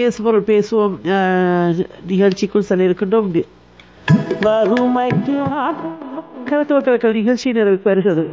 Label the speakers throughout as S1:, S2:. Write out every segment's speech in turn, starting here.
S1: பேசுபொருள் பேசுவோம் அஹ், நிகழ்ச்சிக்குள் செல்ல இருக்கின்றோம் வறுமைக்கு கருத்து நிகழ்ச்சி நிறைவுக்கு வருகிறது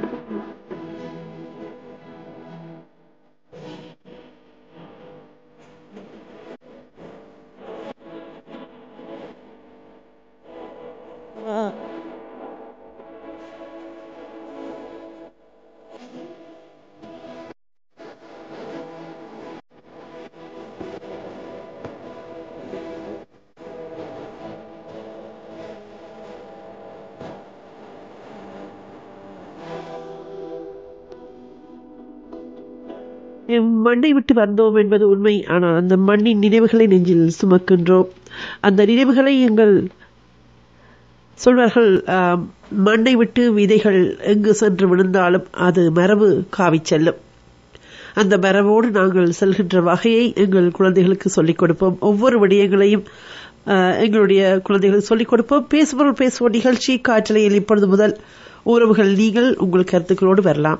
S1: மண்ணை விட்டு வந்தோம் என்பது உண்மை ஆனால் அந்த மண்ணின் நினைவுகளை நெஞ்சில் சுமக்கின்றோம் அந்த நினைவுகளை எங்கள் சொல்வார்கள் ஆம், மண்ணை விட்டு விதைகள் எங்கு சென்று விழுந்தாலும் அது மரபு காவிச் செல்லும் அந்த மரபோடு நாங்கள் செல்கின்ற வகையை எங்கள் குழந்தைகளுக்கு சொல்லிக் கொடுப்போம் ஒவ்வொரு விடயங்களையும் ஆ, எங்களுடைய குழந்தைகளுக்கு சொல்லிக் கொடுப்போம் பேசுபொருள் பேசுவோம் நிகழ்ச்சி காற்றலையில் இப்பொழுது முதல் உறவுகள் நீங்கள் உங்கள் கருத்துக்களோடு வரலாம்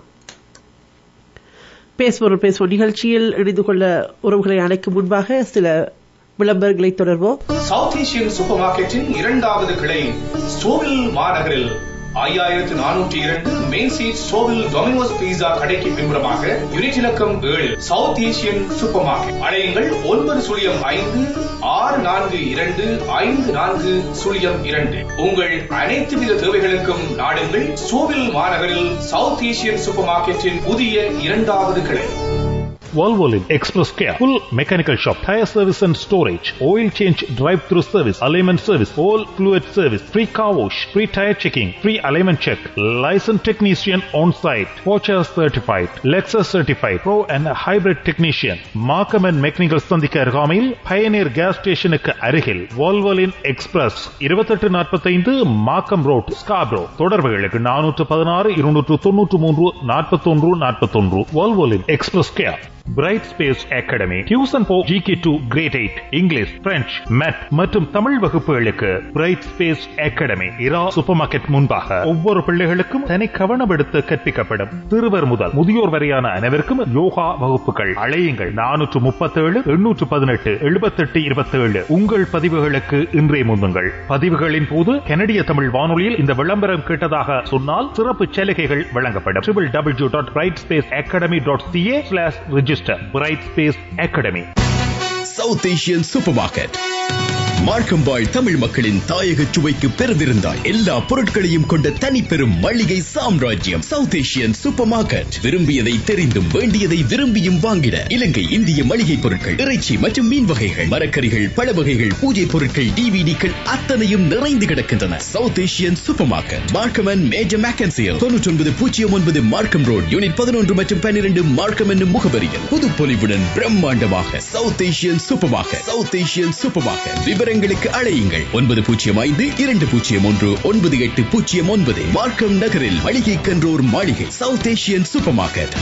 S1: பேசுபொருள் பேசுவோம் நிகழ்ச்சியில் இணைந்து கொள்ள உறவுகளை அழைக்கும் முன்பாக சில விளம்பரங்களை தொடர்வோம்
S2: சவுத் ஏசியன் சூப்பர் மார்க்கெட்டின் இரண்டாவது கிளை ஸ்டோவில் மாநகரில் ஐயாயிரத்து நானூற்றி இரண்டு main street Stouffville Domino's pizza கடைக்கு பின்புறமாக யூனிட் இலக்கம் ஏழு சவுத் ஏசியன் சூப்பர் மார்க்கெட் அடையுங்கள் ஒன்பது சுழியம் ஐந்து ஆறு நான்கு இரண்டு ஐந்து நான்கு சுழியம் இரண்டு உங்கள் அனைத்து வித தேவைகளுக்கும் நாடுங்கள் ஸ்டோவில் மாநகரில் சவுத் ஏசியன் சூப்பர் மார்க்கெட்டின் புதிய இரண்டாவது கிளை
S3: Volvolin Express Care, full mechanical shop, tire service and storage, oil change drive-through service, alignment service, all fluid service, free car wash, free tire checking, free alignment check, licensed technician on site, Porsche certified, Lexus certified, pro and hybrid technician, Markham and Mechanical சந்திக்க அருகாமையில் பயனியர் case ஸ்டேஷனுக்கு அருகில் Volvolin Express இருபத்தெட்டு நாற்பத்தைந்து Markham road Scarborough தொடர்புகளுக்கு நானூற்று பதினாறு இருநூற்று தொன்னூற்று மூன்று நாற்பத்தொன்று நாற்பத்தொன்று Volvolin express care Bright Space Academy tuition for GK to grade eight English French math மற்றும் தமிழ் வகுப்புகளுக்கு பிரைட் ஸ்பேஸ் அகாடமி இரா சூப்பர் மார்க்கெட் முன்பாக ஒவ்வொரு பிள்ளைகளுக்கும் தனி கவனம் எடுத்து கற்பிக்கப்படும் சிறுவர் முதல் முதியோர் வரையான அனைவருக்கும் யோகா வகுப்புகள் அழையுங்கள் நானூற்று முப்பத்தேழு எண்ணூற்று பதினெட்டு எழுபத்தெட்டு இருபத்தேழு உங்கள் பதிவுகளுக்கு இன்றே முந்துங்கள் பதிவுகளின் போது கனடிய தமிழ் வானொலியில் இந்த விளம்பரம் கேட்டதாக சொன்னால் சிறப்பு சலுகைகள் வழங்கப்படும் triple W dot Bright Space Academy dot CA slash register Bright Space Academy
S4: South Asian supermarket மார்க்கம்பாய் தமிழ் மக்களின் தாயக சுவைக்கு பெருவிருந்தாய் எல்லா பொருட்களையும் கொண்ட தனிப்பெரும் மளிகை சாம்ராஜ்யம் சவுத் ஏசியன் சூப்பர் மார்க்கெட் விரும்பியதை தெரிந்தும் வேண்டியதை விரும்பியும் வாங்கிட இலங்கை இந்திய மளிகை பொருட்கள் இறைச்சி மற்றும் மீன் வகைகள் மரக்கறிகள் பழ வகைகள் பூஜை பொருட்கள் டிவிடிக்கள் அத்தனையும் நிறைந்து கிடக்கின்றன South Asian supermarket Markham and Major மேக்கன்சியல் தொன்னூற்றி ஒன்பது பூஜ்ஜியம் ஒன்பது மார்க்கம் ரோட் யூனிட் பதினொன்று மற்றும் பன்னிரண்டு மார்க்கம் என்னும் முகவரியில் புதுப்பொலிவுடன் பிரம்மாண்டமாக South Asian supermarket South Asian supermarket விவரங்களுக்கு அழையுங்கள் ஒன்பது பூஜ்ஜியம் ஐந்து இரண்டு பூஜ்ஜியம் ஒன்று ஒன்பது எட்டு பூஜ்ஜியம் ஒன்பது மார்க்கம் நகரில் மளிகை கன்றோர் மாளிகை சவுத் ஏசியன் சூப்பர் மார்க்கெட்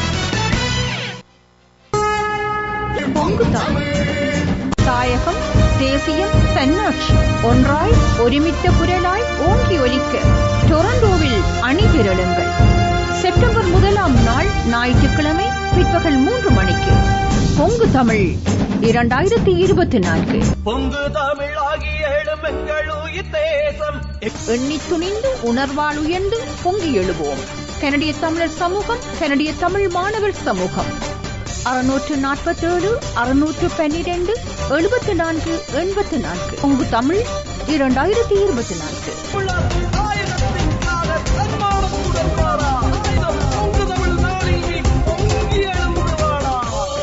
S5: தாயகம் தேசியம் தன்னாட்சி ஒன்றாய் ஒருமித்த குரலாய் ஓங்கி ஒலிக்க டொரண்டோவில் அணிதிரளுங்கள் செப்டம்பர் முதலாம் நாள் ஞாயிற்றுக்கிழமை பிற்பகல் மூன்று மணிக்கு பொங்கு தமிழ் இரண்டாயிரத்தி இருபத்தி நான்கு
S6: பொங்கு தமிழாகிய எழுமெங்கள் உயிர் தேசம்
S5: எண்ணி துணிந்து உணர்வால் உயர்ந்து பொங்கி எழுவோம் கனடிய தமிழர் சமூகம் கனடிய தமிழ் மாணவர் சமூகம் அறுநூற்று நாற்பத்தேழு அறுநூற்று பன்னிரண்டு எழுபத்தி நான்கு எண்பத்தி நான்கு பொங்கு தமிழ் இரண்டாயிரத்தி இருபத்தி நான்கு
S6: ஆயிரத்தின் கால தன்மானத்துடன் வாரா ஆயுதம் பொங்கு தமிழ் நாளில் நீ பொங்கி எழும்புவாடா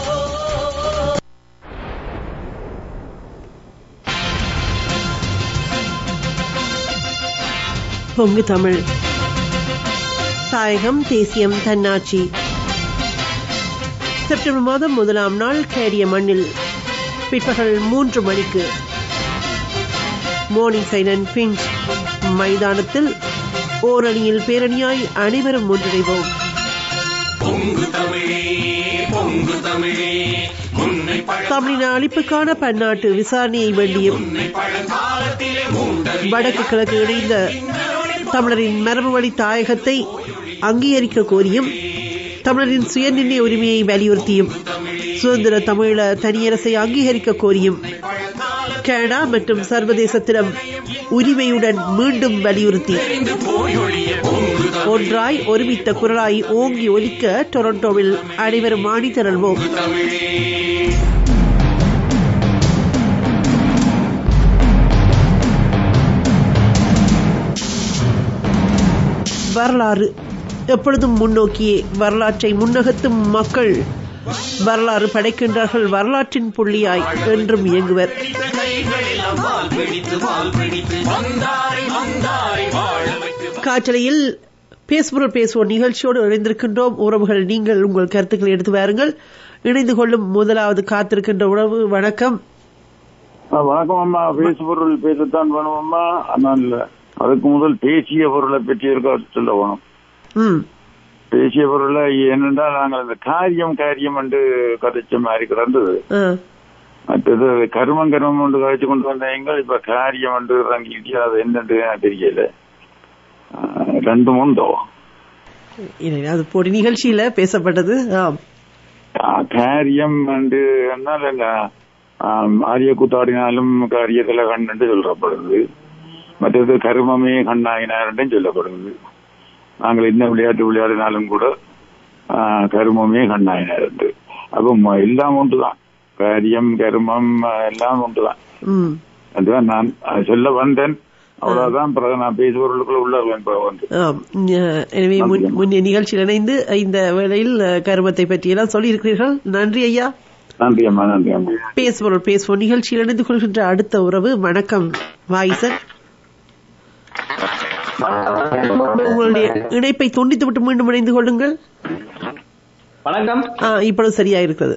S1: பொங்கு தமிழ் தாயகம் தேசியம் தன்னாட்சி செப்டம்பர் மாதம் முதலாம் நாள் கேரிய மண்ணில் பிற்பகல் மூன்று மணிக்கு மோர்னிங் சைலன் பிஞ்ச் மைதானத்தில் ஓரணியில் பேரணியாய் அனைவரும் ஒன்றிணைவோம் தமிழின அழிப்புக்கான பன்னாட்டு விசாரணையை வேண்டியும் வடக்கு கிழக்கு இணைந்த தமிழரின் மரபு வழி தாயகத்தை அங்கீகரிக்க கோரியும் தமிழரின் சுயநிர்ணய உரிமையை வலியுறுத்தியும் சுதந்திர தமிழ தனியரசை அங்கீகரிக்க கோரியும் கனடா மற்றும் சர்வதேசத்திடம் உரிமையுடன் மீண்டும் வலியுறுத்தி ஒன்றாய் ஒருமித்த குரலாய் ஓங்கி ஒலிக்க டொரண்டோவில் அனைவரும் ஆணி திரள்வோம் வரலாறு எப்பொழுதும் முன்னோக்கியே வரலாற்றை முன்னகத்தும் மக்கள் வரலாறு படைக்கின்றார்கள் வரலாற்றின் புள்ளியாய் என்றும் இயங்குவர் காற்றலையில் பேசுபொருள் பேசுவோம் நிகழ்ச்சியோடு இணைந்திருக்கின்றோம் உறவுகள் நீங்கள் உங்கள் கருத்துக்களை எடுத்து வாருங்கள் இணைந்து கொள்ளும் முதலாவது காத்திருக்கின்ற உறவு வணக்கம்
S7: ஆ, வணக்கம் அம்மா பேசு பொருள் பேசத்தான் வேணும் அம்மா ஆனால் அதுக்கு முதல் பேசிய பொருளை பற்றி இருக்க சொல்ல வேணும்
S1: ம்
S7: பேசிய பொருளை என்னென்றால் நாங்கள் இந்த காரியம் காரியம் என்று கதைச்ச மாதிரி கிடந்தது
S1: ஆ,
S7: மற்றது கருமம் கருமம் என்று கதைச்சு கொண்டு வந்த எங்கள் இப்ப காரியம் என்று இறங்கிட்டு அது என்னன்னு எனக்கு தெரியல ஆ, ரெண்டும் உண்டோ
S1: இல்லை, அது போடி நிகழ்ச்சியில பேசப்பட்டது ஆம்
S7: ஆ, காரியம் என்று என்னால் என்ன ஆம், ஆரிய கூத்தாடினாலும் காரியத்துல கண் என்று சொல்லப்படுது மற்றது கருமமே கண்ணாயினார் என்றும் சொல்லப்படுது நாங்கள் என்ன விளையாட்டு விளையாடினாலும் கூட ஆ, கருமமே கண்ணாயினார் என்று அப்போ ம- எல்லாம் ஒன்றுதான் காரியம் கருமம் ஆ, எல்லாம் ஒன்றுதான்
S1: ம்
S7: அதுதான் நான் ஆ, சொல்ல வந்தேன் அவ்வளவுதான் பிறகு நான் பேசுபவர்களுக்குள்ள உள்ள பிறகு வந்து
S1: ஆம். அஹ், எனவே முன்- முன்னைய நிகழ்ச்சியில் இணைந்து இந்த வேளையில் அஹ், கருமத்தை பற்றியெல்லாம் சொல்லியிருக்கிறீர்கள் நன்றி ஐயா
S7: நன்றி அம்மா நன்றி அம்மா
S1: பேசுபொருள் பேசுவோம் நிகழ்ச்சியில் இணைந்து கொள்கின்ற அடுத்த உறவு வணக்கம் வாயிசன் உங்களுடைய இணைப்பை துண்டித்து விட்டு மீண்டும் இணைந்து கொள்ளுங்கள்
S8: வணக்கம்
S1: ஆ, இப்பொழுது சரியா இருக்கிறது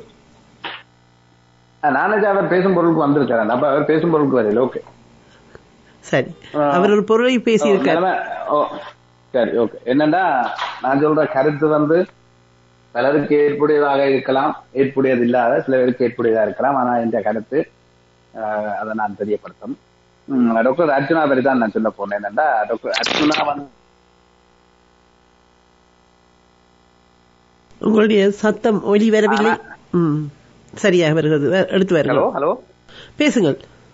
S8: நானே அவர் பேசும் பொருளுக்கு வந்திருக்காரு அப்ப அவர் பேசும் பொருளுக்கு வரையில ஓகே
S1: சரி அவர் ஒரு பொருளை பேசியிருக்கார்
S8: ஓ சரி ஓகே என்னன்னா நான் சொல்ற கருத்து வந்து பலருக்கு ஏற்புடையதாக இருக்கலாம் ஏற்புடையது இல்லாத சில பேருக்கு ஏற்புடையதா இருக்கலாம் ஆனா இந்த கருத்து ஆஹ், அதை நான் தெரியப்படுத்தும் ம், டாக்டர் அர்ஜுனா பற்றி தான் நான் சொல்ல போனேன் என்னன்னா டாக்டர் அர்ஜுனா வந்து
S1: உங்களுடைய சத்தம் ஒலி வரவில்லை ம் சரியாக வருகிறது வே- எடுத்து
S8: ஹலோ
S1: வருங்கள்
S8: ஹலோ
S1: பேசுங்கள்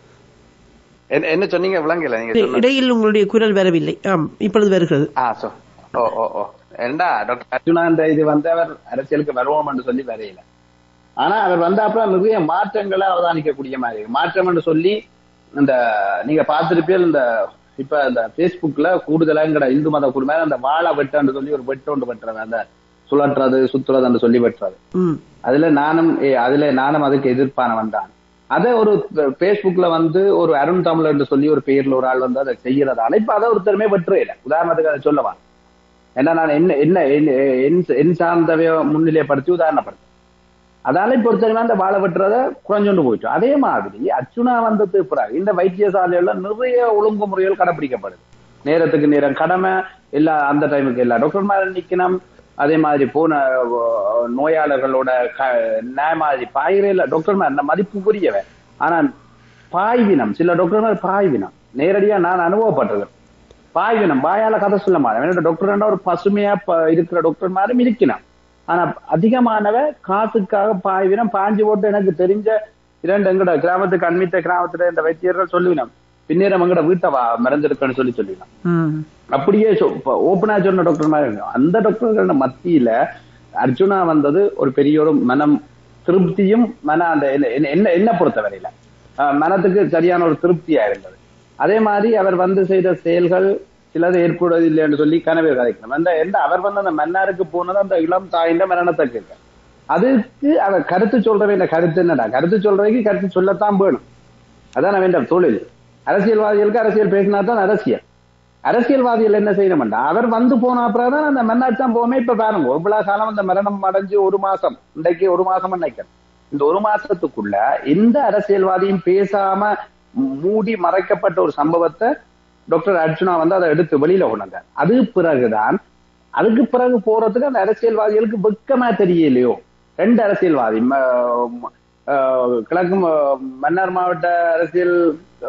S8: என்ன என்ன சொன்னீங்க விளங்கல நீங்க சொன்னது
S1: இடையில் உங்களுடைய குரல் வரவில்லை ஆம் இப்பொழுது வருகிறது
S8: ஆ சோ ஓ ஓ ஓ ஏண்டா டாக்டர் அர்ஜுனான்ற இது வந்து அவர் அரசியலுக்கு வருவோம் என்று சொல்லி வரையில ஆனா அவர் வந்த அப்புறம் நிறைய மாற்றங்களை அவதானிக்கக்கூடிய மாதிரி இருக்கு. மாற்றம் என்று சொல்லி இந்த நீங்க பார்த்திருப்பீர்கள் இந்த இப்ப இந்த பேஸ்புக்ல கூடுதலா எங்கட இந்து மத குடும்பம் அந்த வாழை வெட்டன்னு சொல்லி ஒரு வெட்டு ஒன்று வெட்டுறது அந்த சுழற்றுறது சுத்துறதுன்னு சொல்லி வெட்டுறது
S1: ம்
S8: அதுல நானும் ஏ, அதுல நானும் அதுக்கு எதிர்ப்பானவன் தான் அதை ஒரு பேஸ்புக்ல வந்து ஒரு அருண் தமிழ் என்று சொல்லி ஒரு பெயர்ல ஒரு ஆள் வந்து அதை செய்யறதால இப்ப அதை ஒருத்தருமே வெற்றுல உதாரணத்துக்கு அதை சொல்லவா ஏன்னா நான் என்ன என்ன என்- என்- என் சார்ந்தவைய முன்னிலைப்படுத்தி உதாரணப்படுத்த அதால இப்ப ஒருத்தருமே அந்த வாழை வெட்டுறத குறைஞ்சொண்டு போயிட்டு அதே மாதிரி அர்ச்சுனா வந்தது பிறகு இந்த வைத்தியசாலைகள்ல நிறைய ஒழுங்குமுறைகள் கடைபிடிக்கப்படுது நேரத்துக்கு நேரம் கடமை எல்லா அந்த டைமுக்கு எல்லா டாக்டர் மாதிரி நிக்கணும் அதே மாதிரி போன அஹ், நோயாளர்களோட க- நியாய மாதிரி பாயிரையில டாக்டர் மாதிரி மதிப்புக்குரியவன் ஆனா பாய்வினம் சில டாக்டர் பாய்வினம் நேரடியா நான் அனுபவப்பட்டிருக்கேன் பாய்வினம் வாயால கதை சொல்ல மாட்டேன் என்னோட டாக்டர் ஒரு பசுமையா ப- இருக்கிற டாக்டர் மாதிரி இருக்கணும் ஆனா அதிகமானவ காசுக்காக பாய்வினம் பாஞ்சு போட்டு எனக்கு தெரிஞ்ச இரண்டு எங்கட கிராமத்துக்கு அண்மித்த கிராமத்துல இந்த வைத்தியர்கள் சொல்லுவினோம் பின்னேரம் எங்கட வீட்டை வா மறந்துருக்கன்னு சொல்லி சொல்லினோம்
S1: ம்
S8: அப்படியே ஓப்பனா சொன்ன டாக்டர் மாதிரி இருக்கும். அந்த டாக்டர்கள் மத்தியில அர்ஜுனா வந்தது ஒரு பெரிய ஒரு மனம் திருப்தியும் மன அந்த என்ன- என்ன- என்ன என்ன பொறுத்தவரையில அஹ், மனத்துக்கு சரியான ஒரு திருப்தியா இருந்தது அதே மாதிரி அவர் வந்து செய்த செயல்கள் சிலது ஏற்படுவது இல்லை என்று சொல்லி கனவே கதைக்கணும் அந்த எந்த அவர் வந்து அந்த மன்னாருக்கு போனது அந்த இளம் தாயின் மரணத்தை கேட்க அதுக்கு அவர் கருத்து சொல்றவே இந்த கருத்து என்னடா கருத்து சொல்றதுக்கு கருத்து சொல்லத்தான் வேணும் அதான் வேண்டாம் தொழில் அரசியல்வாதிகளுக்கு அரசியல் பேசினா தான் அரசியல் அரசியல்வாதிகள் என்ன செய்யணும்டா அவர் வந்து போன அப்புறம் தான் அந்த மன்னாட்சாம் போமே இப்ப பாருங்க இவ்வளவு காலம் அந்த மரணம் அடைஞ்சு ஒரு மாசம் இன்றைக்கு ஒரு மாசம் நினைக்கிறேன் இந்த ஒரு மாசத்துக்குள்ள எந்த அரசியல்வாதியும் பேசாம மூடி மறைக்கப்பட்ட ஒரு சம்பவத்தை டாக்டர் அர்ஜுனா வந்து அதை எடுத்து வெளியில கொண்டாங்க அது பிறகுதான் அதுக்கு பிறகு போறதுக்கு அந்த அரசியல்வாதிகளுக்கு வெக்கமா தெரியலையோ ரெண்டு அரசியல்வாதி ம- ம- ஆஹ் கிழக்கு ம- மன்னார் மாவட்ட அரசியல்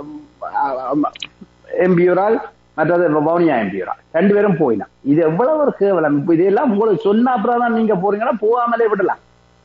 S8: எம்பியூரால் மற்றது வவுனியா எம்பியூரால் ரெண்டு பேரும் போயினா இது எவ்வளவு ஒரு கேவலம் இப்ப இதெல்லாம் உங்களுக்கு சொன்ன அப்புறம் தான் நீங்க போறீங்கன்னா போகாமலே விடலாம்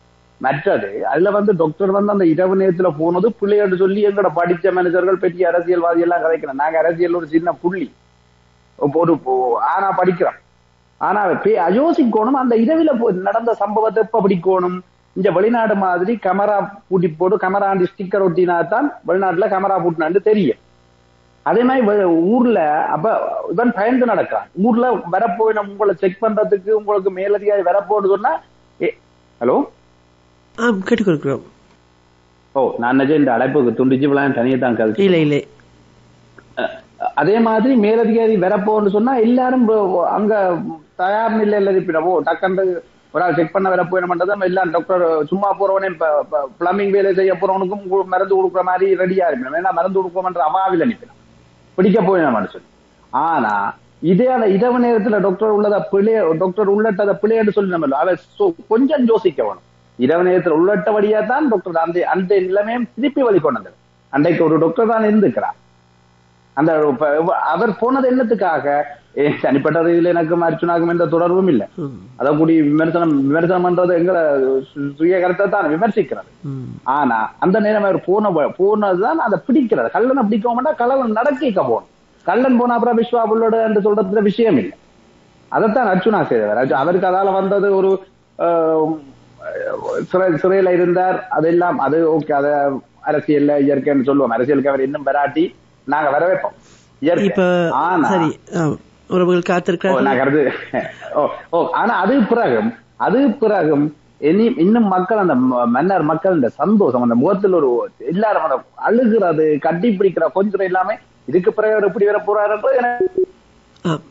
S8: மற்றது அதுல வந்து டாக்டர் வந்து அந்த இரவு நேரத்துல போனது பிள்ளையோட சொல்லி எங்கட படிச்ச மனிதர்கள் பெரிய அரசியல்வாதி எல்லாம் கதைக்கிறோம் நாங்க அரசியல் ஒரு சின்ன புள்ளி ஒரு ஆனா படிக்கிறோம் ஆனா பே- யோசிக்கணும் அந்த இரவில போ- நடந்த சம்பவத்தை எப்ப பிடிக்கணும் இந்த வெளிநாடு மாதிரி கேமரா பூட்டி போட்டு கேமரா ஸ்டிக்கர் ஒட்டினா தான் வெளிநாட்டுல கேமரா பூட்டினான்னு தெரியும் அதே மாதிரி வெ- ஊர்ல அப்ப இவன் பயந்து நடக்கிறான் ஊர்ல வரப்போய் நம்ம உங்களை செக் பண்றதுக்கு உங்களுக்கு மேலதிகாரி வரப்போன்னு சொன்னா ஹலோ
S1: ஆம் கேட்டுக்கொள்கிறோம்
S8: ஓ நான் நிஜம் இந்த அழைப்புக்கு துண்டிச்சு விழான் தனியே தான் கழிச்சு
S1: இல்லை இல்லை
S8: அஹ் அதே மாதிரி மேலதிகாரி வரப்போன்னு சொன்னா எல்லாரும் ப- அங்க தயார் நிலையில இருப்பிடவோ டக்குன்னு ஒரு ஆள் செக் பண்ண வரப்போ என்ன பண்றது நம்ம எல்லாம் டாக்டர் சும்மா போறவனே பிளம்பிங் வேலை செய்ய போறவனுக்கும் கு- மருந்து கொடுக்குற மாதிரி ரெடியா இருப்பிடும் ஏன்னா மருந்து கொடுக்கணும்ன்ற அவாவில் அனுப்பிடும் பிடிக்க போய் நம்ம சொல்லி ஆனா இதே அந்த இரவு நேரத்துல டாக்டர் உள்ளத பிள்ளை டாக்டர் உள்ளட்டத பிள்ளைன்னு சொல்லி நம்ம அவ சொ- கொஞ்சம் யோசிக்க வேணும் இரவு நேரத்துல உள்ளட்டபடியா தான் டாக்டர் அந்த அந்த நிலைமையும் திருப்பி வழி கொண்டு வந்தது அன்றைக்கு ஒரு டாக்டர் தான் இருந்துக்கிறார் அந்த இப்ப அவர் போனது என்னத்துக்காக ஏ, தனிப்பட்ட ரீதியில எனக்கு அர்ச்சுனாக்கும் எந்த தொடர்பும் இல்ல
S1: ம்,
S8: அதை கூடி விமர்சனம் விமர்சனம் பண்றது எங்களை சு- சுய கருத்தை தான் விமர்சிக்கிறது
S1: ம்.
S8: ஆனா அந்த நேரம் அவர் போன வ- போனதுதான் அதை பிடிக்கிறது கள்ளனை பிடிக்க மாட்டா கள்ளன் நடக்கிக்க போகணும் கள்ளன் போன அப்புறம் விஸ்வா புல்லோட என்று சொல்றதுல விஷயம் இல்லை அதைத்தான் அர்ச்சுனா செய்தவர் அர்ஜு- அவருக்கு அதால வந்தது ஒரு ஆஹ், சிறை சிறையில இருந்தார் அதெல்லாம் அது ஓகே அத அரசியல்ல இயற்கைன்னு சொல்லுவோம் அரசியலுக்கு அவர் இன்னும் வராட்டி நாங்க வரவேற்போம் இயற்கை
S1: இப்ப
S8: ஆனா
S1: சரி ஆ, உறவுகள்
S8: ஓ,
S1: காத்திருக்கிறார்கள்
S8: நான் கருது ஓ ஓ ஆனா அது பிறகும் அது பிறகும் இனி இன்னும் மக்கள் அந்த ம- மன்னர் மக்கள் இந்த சந்தோஷம் அந்த முகத்தில் ஒரு எல்லாரும் அந்த அழுகிறது கட்டி பிடிக்கிற கொஞ்சம் எல்லாமே இதுக்கு பிறகு அவர் எப்படி வர போறாருன்றது எனக்கு
S1: ஆம்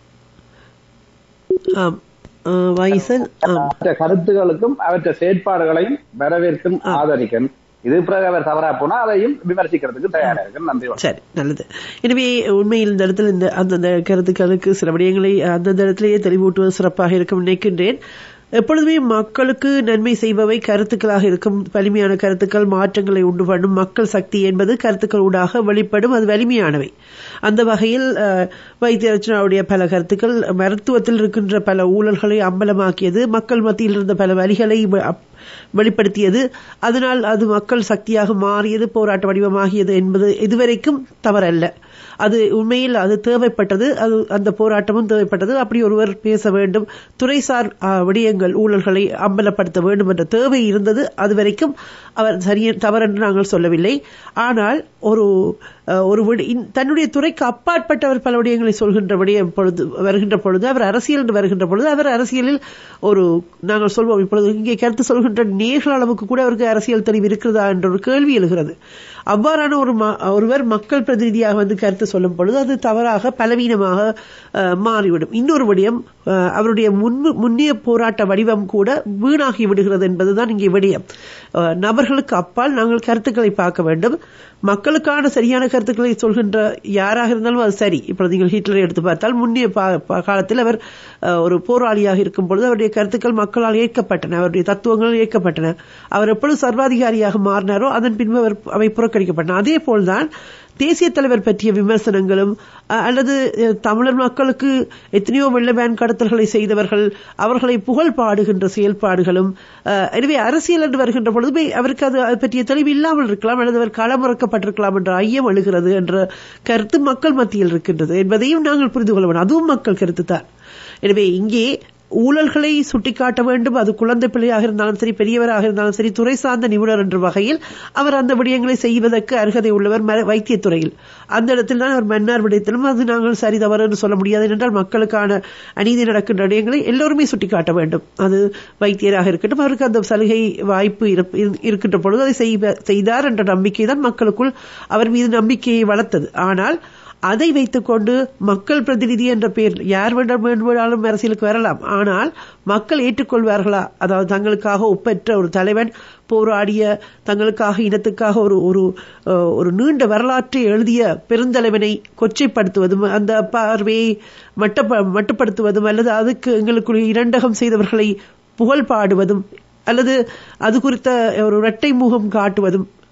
S1: ஆம் ஆ, வாயிசன் ஆம்
S8: மற்ற கருத்துகளுக்கும் அவற்ற செயற்பாடுகளையும் வரவேற்கும் ஆதரிக்கும் இது பிறகு அவர் தவறா போனா அதையும் விமர்சிக்கிறதுக்கு தயாரா இருக்கு நன்றி வணக்கம்.
S1: சரி நல்லது எனவே உண்மையில் இந்த இடத்துல இந்த அந்தந்த கருத்துக்களுக்கு சில விடயங்களை அந்தந்த இடத்திலேயே தெளிவூட்டுவது சிறப்பாக இருக்கும் நினைக்கின்றேன் எப்பொழுதுமே மக்களுக்கு நன்மை செய்பவை கருத்துக்களாக இருக்கும் வலிமையான கருத்துக்கள் மாற்றங்களை உண்டு பண்ணும் மக்கள் சக்தி என்பது கருத்துக்கள் ஊடாக வெளிப்படும் அது வலிமையானவை அந்த வகையில் அஹ், வைத்திய ரச்சனாவுடைய பல கருத்துக்கள் மருத்துவத்தில் இருக்கின்ற பல ஊழல்களை அம்பலமாக்கியது மக்கள் மத்தியில் இருந்த பல வழிகளை வ- அப்- வெளிப்படுத்தியது அதனால் அது மக்கள் சக்தியாக மாறியது போராட்ட வடிவமாகியது என்பது இதுவரைக்கும் தவறல்ல அது உண்மையில் அது தேவைப்பட்டது அது அந்த போராட்டமும் தேவைப்பட்டது அப்படி ஒருவர் பேச வேண்டும் துறைசார் ஆ, விடயங்கள் ஊழல்களை அம்பலப்படுத்த வேண்டும் என்ற தேவை இருந்தது அது வரைக்கும் அவர் சரிய தவறென்று நாங்கள் சொல்லவில்லை ஆனால் ஒரு அ, ஒரு விட- இன்- தன்னுடைய துறைக்கு அப்பாற்பட்டவர் பல விடயங்களை சொல்கின்ற விடயம் பொழுது வருகின்ற பொழுது அவர் அரசியல் என்று வருகின்ற பொழுது அவர் அரசியலில் ஒரு நாங்கள் சொல்வோம் இப்பொழுது இங்கே கருத்து சொல்கின்ற நேர்கள் அளவுக்கு கூட அவருக்கு அரசியல் தெளிவு இருக்கிறதா என்ற ஒரு கேள்வி எழுகிறது அவ்வாறான ஒரு ம- ஒருவர் மக்கள் பிரதிநிதியாக வந்து கருத்து சொல்லும் பொழுது அது தவறாக பலவீனமாக அஹ், மாறிவிடும் இன்னொரு விடயம் அஹ், அவருடைய முன்பு முன்னிய போராட்ட வடிவம் கூட வீணாகி விடுகிறது என்பதுதான் இங்கே விடயம் அஹ், நபர்களுக்கு அப்பால் நாங்கள் கருத்துக்களை பார்க்க வேண்டும் மக்களுக்கான சரியான கருத்துக்களை சொல்கின்ற யாராக இருந்தாலும் அது சரி இப்பொழுது நீங்கள் ஹிட்லரை எடுத்து பார்த்தால் முன்னிய பா- பா- காலத்தில் அவர் அஹ், ஒரு போராளியாக இருக்கும் பொழுது அவருடைய கருத்துக்கள் மக்களால் ஏற்கப்பட்டன அவருடைய தத்துவங்கள் ஏற்கப்பட்டன அவர் எப்பொழுது சர்வாதிகாரியாக மாறினாரோ அதன் பின்பு அவர் அவை புறக்கணிக்கப்பட்டன அதே போல்தான் தேசிய தலைவர் பற்றிய விமர்சனங்களும் அஹ், அல்லது அஹ், தமிழர் மக்களுக்கு எத்தனையோ வெள்ளவேன் கடத்தல்களை செய்தவர்கள் அவர்களை புகழ் பாடுகின்ற செயல்பாடுகளும் அஹ், எனவே அரசியல் என்று வருகின்ற பொழுது அவருக்கு அது அது பற்றிய தெளிவு இல்லாமல் இருக்கலாம் அல்லது அவர் களமிறக்கப்பட்டிருக்கலாம் என்ற ஐயம் எழுகிறது என்ற கருத்து மக்கள் மத்தியில் இருக்கின்றது என்பதையும் நாங்கள் புரிந்து கொள்ள வேண்டும் அதுவும் மக்கள் கருத்து தான் எனவே இங்கே ஊழல்களை சுட்டிக்காட்ட வேண்டும் அது குழந்தை பிள்ளையாக இருந்தாலும் சரி பெரியவராக இருந்தாலும் சரி துறை சார்ந்த நிபுணர் என்ற வகையில் அவர் அந்த விடயங்களை செய்வதற்கு அருகதை உள்ளவர் ம- வைத்தியத்துறையில் அந்த இடத்தில் தான் அவர் மன்னார் விடயத்திலும் அது நாங்கள் சரி தவறு என்று சொல்ல முடியாது என்றால் மக்களுக்கான அநீதி நடக்கின்ற விடயங்களை எல்லோருமே சுட்டிக்காட்ட வேண்டும் அது வைத்தியராக இருக்கட்டும் அவருக்கு அந்த சலுகை வாய்ப்பு இருப்- இரு- இருக்கின்ற பொழுது அதை செய்வ- செய்தார் என்ற நம்பிக்கை தான் மக்களுக்குள் அவர் மீது நம்பிக்கையை வளர்த்தது ஆனால் அதை வைத்துக்கொண்டு மக்கள் பிரதிநிதி என்ற பெயர் யார் வேண்டாம் வேண்டுமானாலும் அரசியலுக்கு வரலாம் ஆனால் மக்கள் ஏற்றுக்கொள்வார்களா அதாவது தங்களுக்காக ஒப்பற்ற ஒரு தலைவன் போராடிய தங்களுக்காக இனத்துக்காக ஒரு ஒரு அஹ், ஒரு நீண்ட வரலாற்றை எழுதிய பெருந்தலைவனை கொச்சைப்படுத்துவதும் அந்த பார்வையை மட்டப்ப மட்டுப்படுத்துவதும் அல்லது அதுக்கு எங்களுக்குள் இரண்டகம் செய்தவர்களை புகழ் பாடுவதும் அல்லது அது குறித்த ஒரு இரட்டை முகம் காட்டுவதும்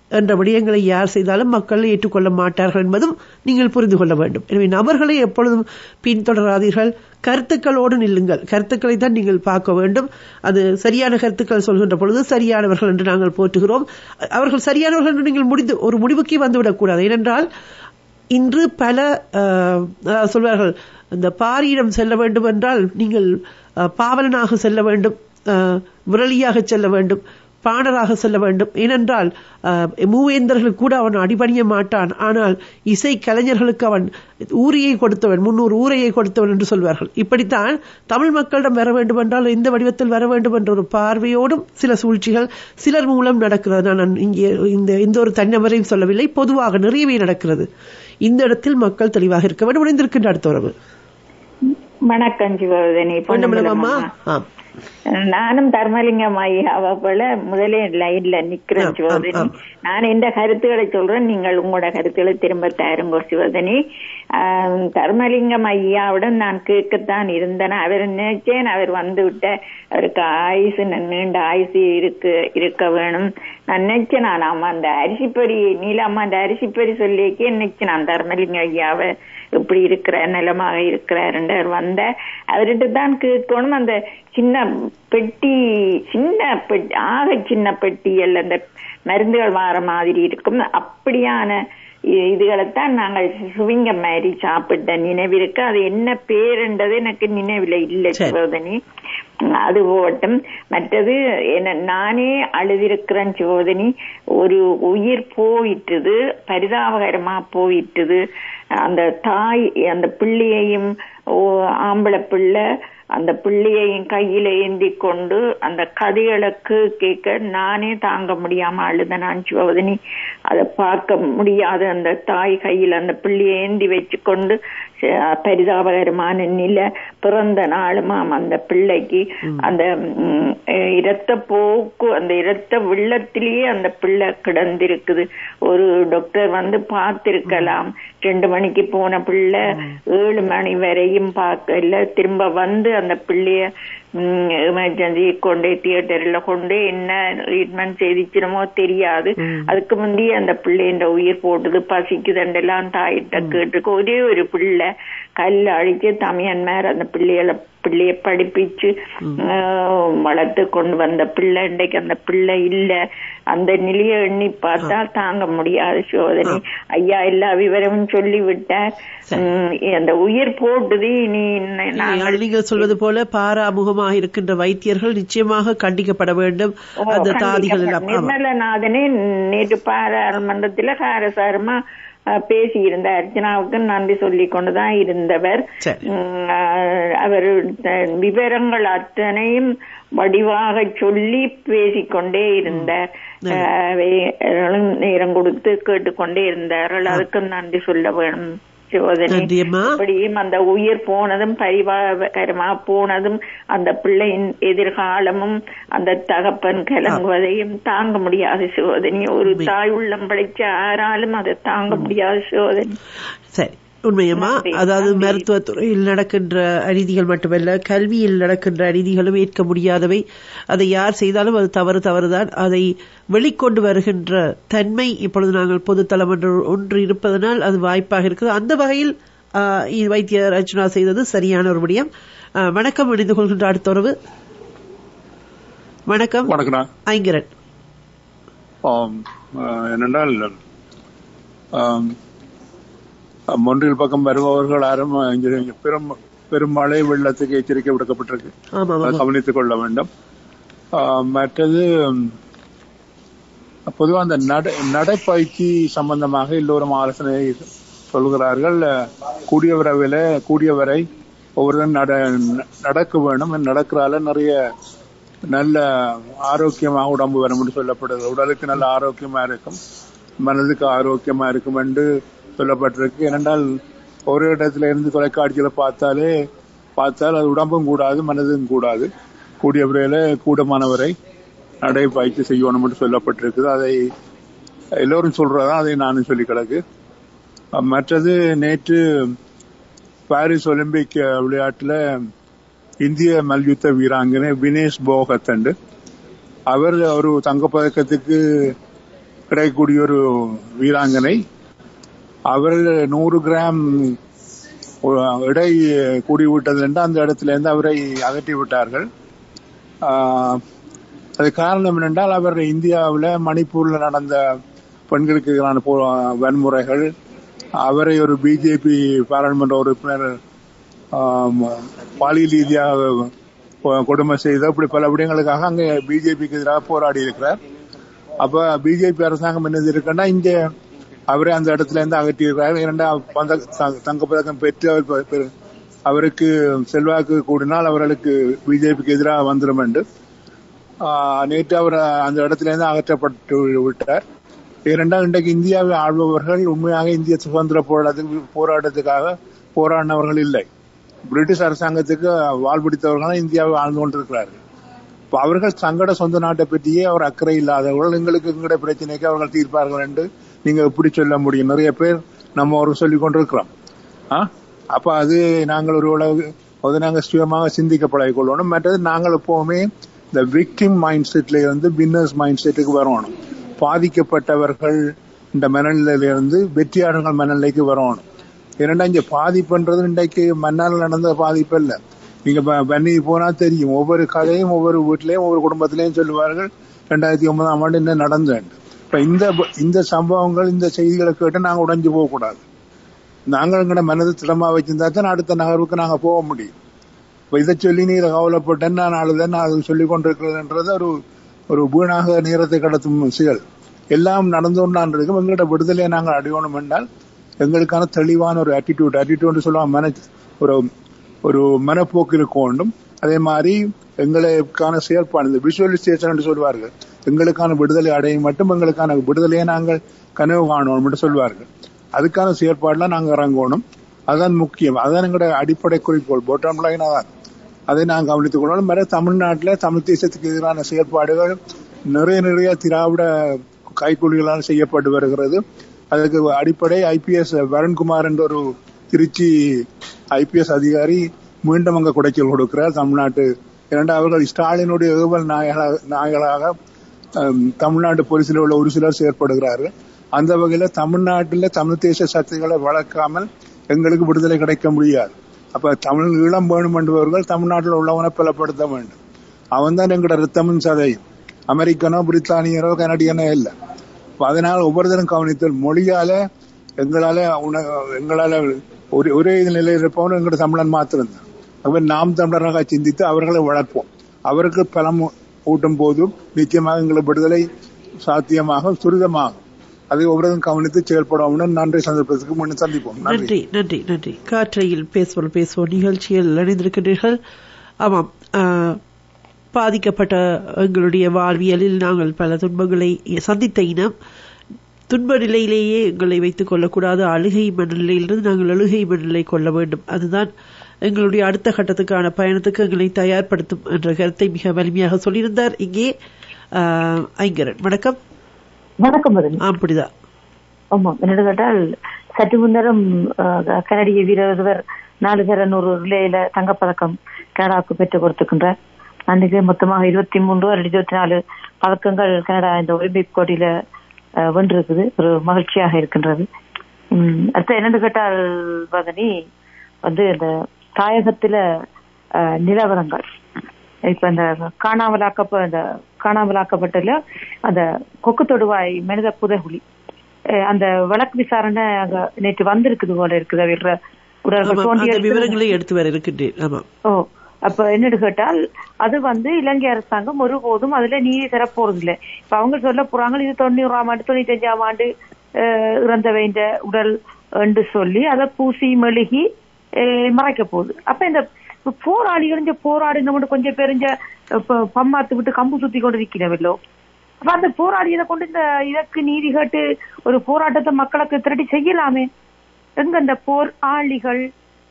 S1: என்ற விடயங்களை யார் செய்தாலும் மக்கள் ஏற்றுக்கொள்ள மாட்டார்கள் என்பதும் நீங்கள் புரிந்து கொள்ள வேண்டும் எனவே நபர்களை எப்பொழுதும் பின்தொடராதீர்கள் கருத்துக்களோடு நில்லுங்கள் கருத்துக்களை தான் நீங்கள் பார்க்க வேண்டும் அது சரியான கருத்துக்கள் சொல்கின்ற பொழுது சரியானவர்கள் என்று நாங்கள் போற்றுகிறோம் அவர்கள் சரியானவர்கள் என்று நீங்கள் முடிந்து ஒரு முடிவுக்கே வந்துவிடக்கூடாது ஏனென்றால் இன்று பல அஹ், அதாவது சொல்வார்கள் இந்த பாரியிடம் செல்ல வேண்டும் என்றால் நீங்கள் அஹ், பாவலனாக செல்ல வேண்டும் அஹ், விரலியாக செல்ல வேண்டும் பாணராக செல்ல வேண்டும் ஏனென்றால் அஹ், மூவேந்தர்களுக்கு கூட அவன் அடிபணிய மாட்டான் ஆனால் இசை கலைஞர்களுக்கு அவன் ஊரையை கொடுத்தவன் முன்னூறு ஊரையை கொடுத்தவன் என்று சொல்வார்கள் இப்படித்தான் தமிழ் மக்களிடம் வர வேண்டும் என்றால் எந்த வடிவத்தில் வர வேண்டும் என்ற ஒரு பார்வையோடும் சில சூழ்ச்சிகள் சிலர் மூலம் நடக்கிறது நான் இங்கே இந்த எந்த ஒரு தனிநபரையும் சொல்லவில்லை பொதுவாக நிறையவே நடக்கிறது இந்த இடத்தில் மக்கள் தெளிவாக இருக்க வேண்டும் இணைந்திருக்கின்ற அடுத்த உறவு
S9: வணக்கம் சிவவதனி
S1: பொன்னம்பலம் அம்மா ஆம்
S9: நானும் தர்மலிங்கம் ஐயாவை போல முதலே லைன்ல நிக்கிறேன்
S1: ஆம்,
S9: சிவதனி
S1: ஆம்,
S9: நான் இந்த கருத்துக்களை சொல்றேன் நீங்கள் உங்களோட கருத்துக்களை திரும்ப தாருங்க சிவதனி ஆம், தர்மலிங்கம் ஐயாவிடம் நான் கேட்கத்தான் இருந்தேன் அவர் நினைச்சேன் அவர் வந்து விட்ட அவருக்கு ஆயுசு நீண்ட ஆயுசு இருக்கு இருக்க வேணும் நான் நினைச்சேன் நான் ஆமா அந்த அரிசிப்பொரி நீலாமா அந்த அரிசிப்பொரி சொல்லிக்கே நினைச்சேன் நான் தர்மலிங்க ஐயாவை இப்படி இருக்கிற நிலமாக இருக்கிறாருன்னு அவர் வந்த அவர்கிட்ட தான் கேட்கணும் அந்த சின்ன பெட்டி சின்ன பெட்டி ஆக சின்ன பெட்டியல் அந்த மருந்துகள் வார மாதிரி இருக்கும் அப்படியான இ- இதுகளைத்தான் நாங்கள் சுவிங்க மாதிரி சாப்பிட்ட நினைவிருக்கு அது என்ன பேருன்றது எனக்கு நினைவில் இல்லை
S1: சரி.
S9: சிவோதனி அது போகட்டும் மற்றது என்ன நானே அழுதிருக்கிறேன் சிவோதனி ஒரு உயிர் போயிட்டுது பரிதாபகரமா போயிட்டுது அந்த தாய் அந்த பிள்ளையையும் ஓ- ஆம்பளை பிள்ளை அந்த பிள்ளையையும் கையில ஏந்தி கொண்டு அந்த கதைகளுக்கு கேட்க நானே தாங்க முடியாம அழுத நான் சிவவதனி அதை பார்க்க முடியாத அந்த தாய் கையில அந்த பிள்ளையை ஏந்தி வச்சு கொண்டு ச- பரிதாபகரமான நிலை பிறந்த நாளுமாம் அந்த பிள்ளைக்கு அந்த ம், அஹ், இரத்த போக்கு அந்த இரத்த வெள்ளத்திலேயே அந்த பிள்ளை கிடந்திருக்குது ஒரு டாக்டர் வந்து பார்த்திருக்கலாம் ரெண்டு மணிக்கு போன பிள்ளை ஏழு மணி வரையும் பார்க்கல திரும்ப வந்து அந்த பிள்ளைய எமர்ஜென்சி கொண்டே தியேட்டர்ல கொண்டு என்ன ட்ரீட்மெண்ட் செய்திச்சிருமோ தெரியாது அதுக்கு முந்தைய அந்த பிள்ளைன்ற உயிர் போட்டது பசிக்குதண்டெல்லாம் தாயிட்ட கேட்டுக்கு ஒரே ஒரு பிள்ளை கல் அழிச்சு தமையன்மார் அந்த பிள்ளைகளை பிள்ளைய படிப்பிச்சு ஆஹ், வளர்த்து கொண்டு வந்த பிள்ளை இன்றைக்கு அந்த பிள்ளை இல்ல அந்த நிலையை எண்ணி பார்த்தா தாங்க முடியாது சோதனை ஐயா எல்லா விவரமும் சொல்லி விட்டார் உம், அந்த உயிர் போட்டுது இனி ந- நாங்கள்
S1: நீங்கள் சொல்வது போல பாராமுகமாக இருக்கின்ற வைத்தியர்கள் நிச்சயமாக கண்டிக்கப்பட வேண்டும்
S9: ஓ,
S1: அந்த
S9: கண்டிப்பா.
S1: தாதிகள் எல்லாம் ஆமா.
S9: நிர்மலநாதனே நேற்று பாராளுமன்றத்துல காரசாரமா அஹ், பேசியிருந்த அர்ச்சனாவுக்கு நன்றி சொல்லிக் கொண்டுதான் இருந்தவர்
S1: சரி.
S9: உம், அஹ், அவர் த- விவரங்கள் அத்தனையும் வடிவாக சொல்லி பேசிக்கொண்டே இருந்தார் அஹ், வே- நேரம் கொடுத்து கேட்டுக்கொண்டே இருந்தார்கள் அதுக்கு நன்றி சொல்ல வேணும் சோதனை
S1: நன்றி அம்மா.
S9: அப்படியும் அந்த உயிர் போனதும் பரிவாகரமா போனதும் அந்த பிள்ளையின் எதிர்காலமும் அந்த தகப்பன் கலங்குவதையும் தாங்க முடியாது சோதனை ஒரு தாய் உள்ளம் படைச்ச ஆறாலும் அதை தாங்க முடியாது சோதனை
S1: சரி உண்மையம்மா
S9: நன்றி,
S1: அதாவது
S9: நன்றி.
S1: மருத்துவத் துறையில் நடக்கின்ற அநீதிகள் மட்டுமல்ல கல்வியில் நடக்கின்ற அநீதிகளும் ஏற்க முடியாதவை அதை யார் செய்தாலும் அது தவறு தவறுதான் அதை வெளிக்கொண்டு வருகின்ற தன்மை இப்பொழுது நாங்கள் பொதுத்தளம் என்று ஒன்று இருப்பதனால் அது வாய்ப்பாக இருக்குது அந்த வகையில் ஆஹ், இது வைத்திய ரச்சனா செய்தது சரியான ஒரு விடயம் ஆஹ், வணக்கம் இணைந்து கொள்கின்ற அடுத்த உறவு வணக்கம்
S10: வணக்கம்ண்ணா
S1: ஐங்கரன்
S10: ஆம், அஹ், என்னென்றால் ஆம், மொன்றில் பக்கம் வருபவர்கள் யாரும் இங்கே இங்கே பெரும் பெரும் மழை வெள்ளத்துக்கு எச்சரிக்கை விடுக்கப்பட்டிருக்கு
S1: ஆமா
S10: அதை
S1: ஆமா
S10: கவனித்துக் கொள்ள வேண்டும் ஆம், மற்றது பொதுவாக அந்த நடை நடைப்பயிற்சி சம்பந்தமாக எல்லோரும் ஆலோசனை சொல்கிறார்கள் கூடிய விரைவில் கூடிய வரை ஒவ்வொருவரும் நட நடக்க வேணும் நடக்கிறால நிறைய நல்ல ஆரோக்கியமாக உடம்பு வரும் என்று சொல்லப்படுது உடலுக்கு நல்ல ஆரோக்கியமா இருக்கும் மனதுக்கு ஆரோக்கியமா இருக்கும் என்று சொல்லப்பட்டிருக்கு ஏனென்றால் ஒரு இடத்துல இருந்து தொலைக்காட்சியில பார்த்தாலே பார்த்தால் அது உடம்பும் கூடாது மனதும் கூடாது கூடிய விரையில கூடமானவரை நடைபயிற்சி செய்யணும் என்று சொல்லப்பட்டிருக்குது அதை எல்லோரும் சொல்றதா அதை நானும் சொல்லி கிடக்கு அஹ் மற்றது நேற்று பாரிஸ் ஒலிம்பிக் விளையாட்டுல இந்திய மல்யுத்த வீராங்கனை வினேஷ் போகத் அண்டு அவர் ஒரு தங்கப்பதக்கத்துக்கு கிடைக்கக்கூடிய ஒரு வீராங்கனை அவர் நூறு கிராம் எடை கூடி விட்டது என்று அந்த இடத்துல இருந்து அவரை அகற்றி விட்டார்கள் ஆஹ், அது காரணம் என்னென்றால் அவர் இந்தியாவில் மணிப்பூர்ல நடந்த பெண்களுக்கு எதிரான போ- வன்முறைகள் அவரை ஒரு பிஜேபி பாராளுமன்ற உறுப்பினர் ஆம், பாலியல் ரீதியாக கொ- கொடுமை செய்த இப்படி பல விடயங்களுக்காக அங்கே பிஜேபிக்கு எதிராக போராடி இருக்கிறார் அப்ப பிஜேபி அரசாங்கம் என்ன இருக்குன்னா இங்க அவரை அந்த இடத்துல இருந்து அகற்றியிருக்கிறார் இரண்டாம் பந்த த- தங்கப்பதக்கம் பெற்று அவர் பெ- பெரு- அவருக்கு செல்வாக்கு கூடினால் அவர்களுக்கு பிஜேபிக்கு எதிராக வந்துடும் என்று ஆஹ், நேற்று அவர் அந்த இடத்துல இருந்து அகற்றப்பட்டு விட்டார் இரண்டாம் இன்றைக்கு இந்தியாவை ஆள்பவர்கள் உண்மையாக இந்திய சுதந்திர போராட்டத்துக்கு போராட்டத்துக்காக போராடினவர்கள் இல்லை பிரிட்டிஷ் அரசாங்கத்துக்கு வாழ் பிடித்தவர்கள் இந்தியாவை ஆழ்ந்து கொண்டிருக்கிறார்கள் இப்ப அவர்கள் தங்கட சொந்த நாட்டை பற்றியே அவர் அக்கறை இல்லாதவர்கள் எங்களுக்கு எங்கட பிரச்சனைக்கு அவர்கள் தீர்ப்பார்கள் என்று நீங்க எப்படி சொல்ல முடியும் நிறைய பேர் நம்ம ஒரு சொல்லிக் கொண்டிருக்கிறோம் ஆ? அப்ப அது நாங்கள் ஒரு உலக அது நாங்கள் சுயமாக சிந்திக்க பழகிக் கொள்ளணும் மற்றது நாங்கள் எப்பவுமே இந்த விக்டிம் மைண்ட் செட்ல இருந்து பின்னர்ஸ் மைண்ட் செட்டுக்கு வரணும் பாதிக்கப்பட்டவர்கள் இந்த மனநிலையிலிருந்து வெற்றியாளர்கள் மனநிலைக்கு வரணும் ஏன்னா இங்க பாதிப்புன்றது இன்றைக்கு மண்ணால் நடந்த பாதிப்பு இல்ல நீங்க ப- பண்ணி போனா தெரியும் ஒவ்வொரு கதையும் ஒவ்வொரு வீட்லயும் ஒவ்வொரு குடும்பத்திலையும் சொல்லுவார்கள் ரெண்டாயிரத்தி ஒன்பதாம் ஆண்டு என்ன நடந்தேன் இப்ப இந்த இந்த சம்பவங்கள் இந்த செய்திகளை கேட்டு நாங்க உடைஞ்சு போக கூடாது நாங்கள் எங்கட மனது திடமா வச்சிருந்தா தான் அடுத்த நகர்வுக்கு நாங்க போக முடியும் இப்ப இதை சொல்லி நீ கவலைப்பட்டேன் நான் அழுதேன் நான் அது சொல்லிக் கொண்டிருக்கிறதுன்றது ஒரு ஒரு வீணாக நேரத்தை கடத்தும் செயல் எல்லாம் நடந்து கொண்டான் இருக்கும் எங்களோட விடுதலையை நாங்கள் அடையணும் என்றால் எங்களுக்கான தெளிவான ஒரு ஆட்டிடியூட் ஆட்டிடியூட் சொல்லுவாங்க மன ஒரு ஒரு மனப்போக்கு இருக்க வேண்டும் அதே மாதிரி எங்களுக்கான செயற்பாடு இந்த விஷுவலைசேஷன் என்று சொல்வார்கள் எங்களுக்கான விடுதலை அடையும் மட்டும் எங்களுக்கான விடுதலையை நாங்கள் கனவு காணணும் என்று சொல்வார்கள் அதுக்கான செயற்பாடுலாம் நாங்கள் இறங்கணும் அதுதான் முக்கியம் அதுதான் எங்களோட அடிப்படை குறிக்கோள் போட்டம் லைன் அதான் அதை நாங்கள் கவனித்துக் கொள்ளணும் மேல தமிழ்நாட்டில் தமிழ் தேசத்துக்கு எதிரான செயற்பாடுகள் நிறைய நிறைய திராவிட கைக்கூலிகளால் செய்யப்பட்டு வருகிறது அதுக்கு அடிப்படை ஐபிஎஸ் வருண்குமார் என்ற ஒரு திருச்சி ஐபிஎஸ் அதிகாரி மீண்டும் அங்க குடைச்சல் கொடுக்கிறார் தமிழ்நாட்டு இரண்டாவது அவர்கள் ஸ்டாலினுடைய ஏவல் நாயகளாக நாயகளாக ஹம், தமிழ்நாடு போலீசில் உள்ள ஒரு சிலர் செயற்படுகிறார்கள் அந்த வகையில தமிழ்நாட்டில் தமிழ் தேச சக்திகளை வளர்க்காமல் எங்களுக்கு விடுதலை கிடைக்க முடியாது அப்ப தமிழ் ஈழம் வேணும் என்பவர்கள் தமிழ்நாட்டில் உள்ளவனை பலப்படுத்த வேண்டும் அவன் தான் எங்களோட ரத்தமும் சதையும் அமெரிக்கனோ பிரித்தானியரோ கனடியனோ இல்லை அப்ப அதனால் ஒவ்வொருத்தரும் கவனித்தல் மொழியால எங்களால உண- எங்களால ஒரே ஒரே நிலையில் இருப்பவன் எங்களோட தமிழன் மாத்திரம்தான் அப்ப நாம் தமிழராக சிந்தித்து அவர்களை வளர்ப்போம் அவருக்கு பலம் ஊட்டும் போதும் நிச்சயமாக எங்களுக்கு விடுதலை சாத்தியமாக துரிதமாகும் அதை ஒவ்வொருவரும் கவனித்து செயல்படுவோம் நன்றி சந்தர்ப்பத்துக்கு முன்ன சந்திப்போம் நன்றி
S1: நன்றி நன்றி நன்றி காற்றையில் பேசுவோம் பேசுவோம் நிகழ்ச்சியில் இணைந்திருக்கின்றீர்கள் ஆமாம் ஆ, பாதிக்கப்பட்ட எங்களுடைய வாழ்வியலில் நாங்கள் பல துன்பங்களை சந்தித்த இனம் துன்ப நிலையிலேயே எங்களை வைத்துக் கொள்ளக்கூடாது அழுகை மனநிலையிலிருந்து நாங்கள் அழுகை மனநிலை கொள்ள வேண்டும் அதுதான் எங்களுடைய அடுத்த கட்டத்துக்கான பயணத்துக்கு எங்களை தயார்படுத்தும் என்ற கருத்தை மிக வலிமையாக சொல்லியிருந்தார் இங்கே ஆ, ஐங்கரன் வணக்கம்
S11: வணக்கம் மதன்
S1: அப்படிதான்
S11: ஆமா என்னோட கேட்டால் சற்று முன்னரும் அஹ், கனடிய வீரர் ஒருவர் நாலு பேர் நூறு ரிலேயில தங்கப்பதக்கம் கனடாவுக்கு பெற்றுக் கொடுத்திருக்கின்றார் அன்றைக்கு மொத்தமாக இருபத்தி மூன்று அல்லது இருபத்தி நாலு பதக்கங்கள் கனடா இந்த ஒலிம்பிக் போட்டியில அஹ், வென்றிருக்குது ஒரு மகிழ்ச்சியாக இருக்கின்றது உம், அடுத்து என்னன்னு கேட்டால் வதனி வந்து இந்த தாயகத்துல அஹ், நிலவரங்கள் இப்ப இந்த காணாமலாக்கப்ப இந்த காணாமலாக்கப்பட்டதுல அந்த கொக்கு தொடுவாய் மனித புதைகுழி அஹ் அந்த வழக்கு விசாரணை அங்க நேற்று வந்திருக்குது போல இருக்குது அவர உடல்கள்
S1: ஆமாம்,
S11: தோண்டி
S1: அந்த
S11: எடுத்து-
S1: விவரங்களை எடுத்து வர இருக்கின்றேன் ஆமாம்
S11: ஓ அப்ப என்னன்னு கேட்டால் அது வந்து இலங்கை அரசாங்கம் ஒருபோதும் அதுல நீதி தரப்போறது இல்ல இப்ப அவங்க சொல்ல போறாங்க இது தொண்ணூறாம் ஆண்டு தொண்ணூத்தி அஞ்சாம் ஆண்டு அஹ், இறந்தவைன்ற உடல் என்று சொல்லி அதை பூசி மெழுகி அஹ், மறைக்க போகுது அப்ப இந்த இப்ப போராளிகள் இந்த போராடி நம்ம கொஞ்சம் பெருஞ்ச பம்மாத்து விட்டு கம்பு சுத்தி கொண்டு நிக்கிறவல்லோ அப்ப அந்த போராளிகளை கொண்டு இந்த இதற்கு நீதி கேட்டு ஒரு போராட்டத்தை மக்களுக்கு திரட்டி செய்யலாமே எங்க இந்த போர் ஆளிகள்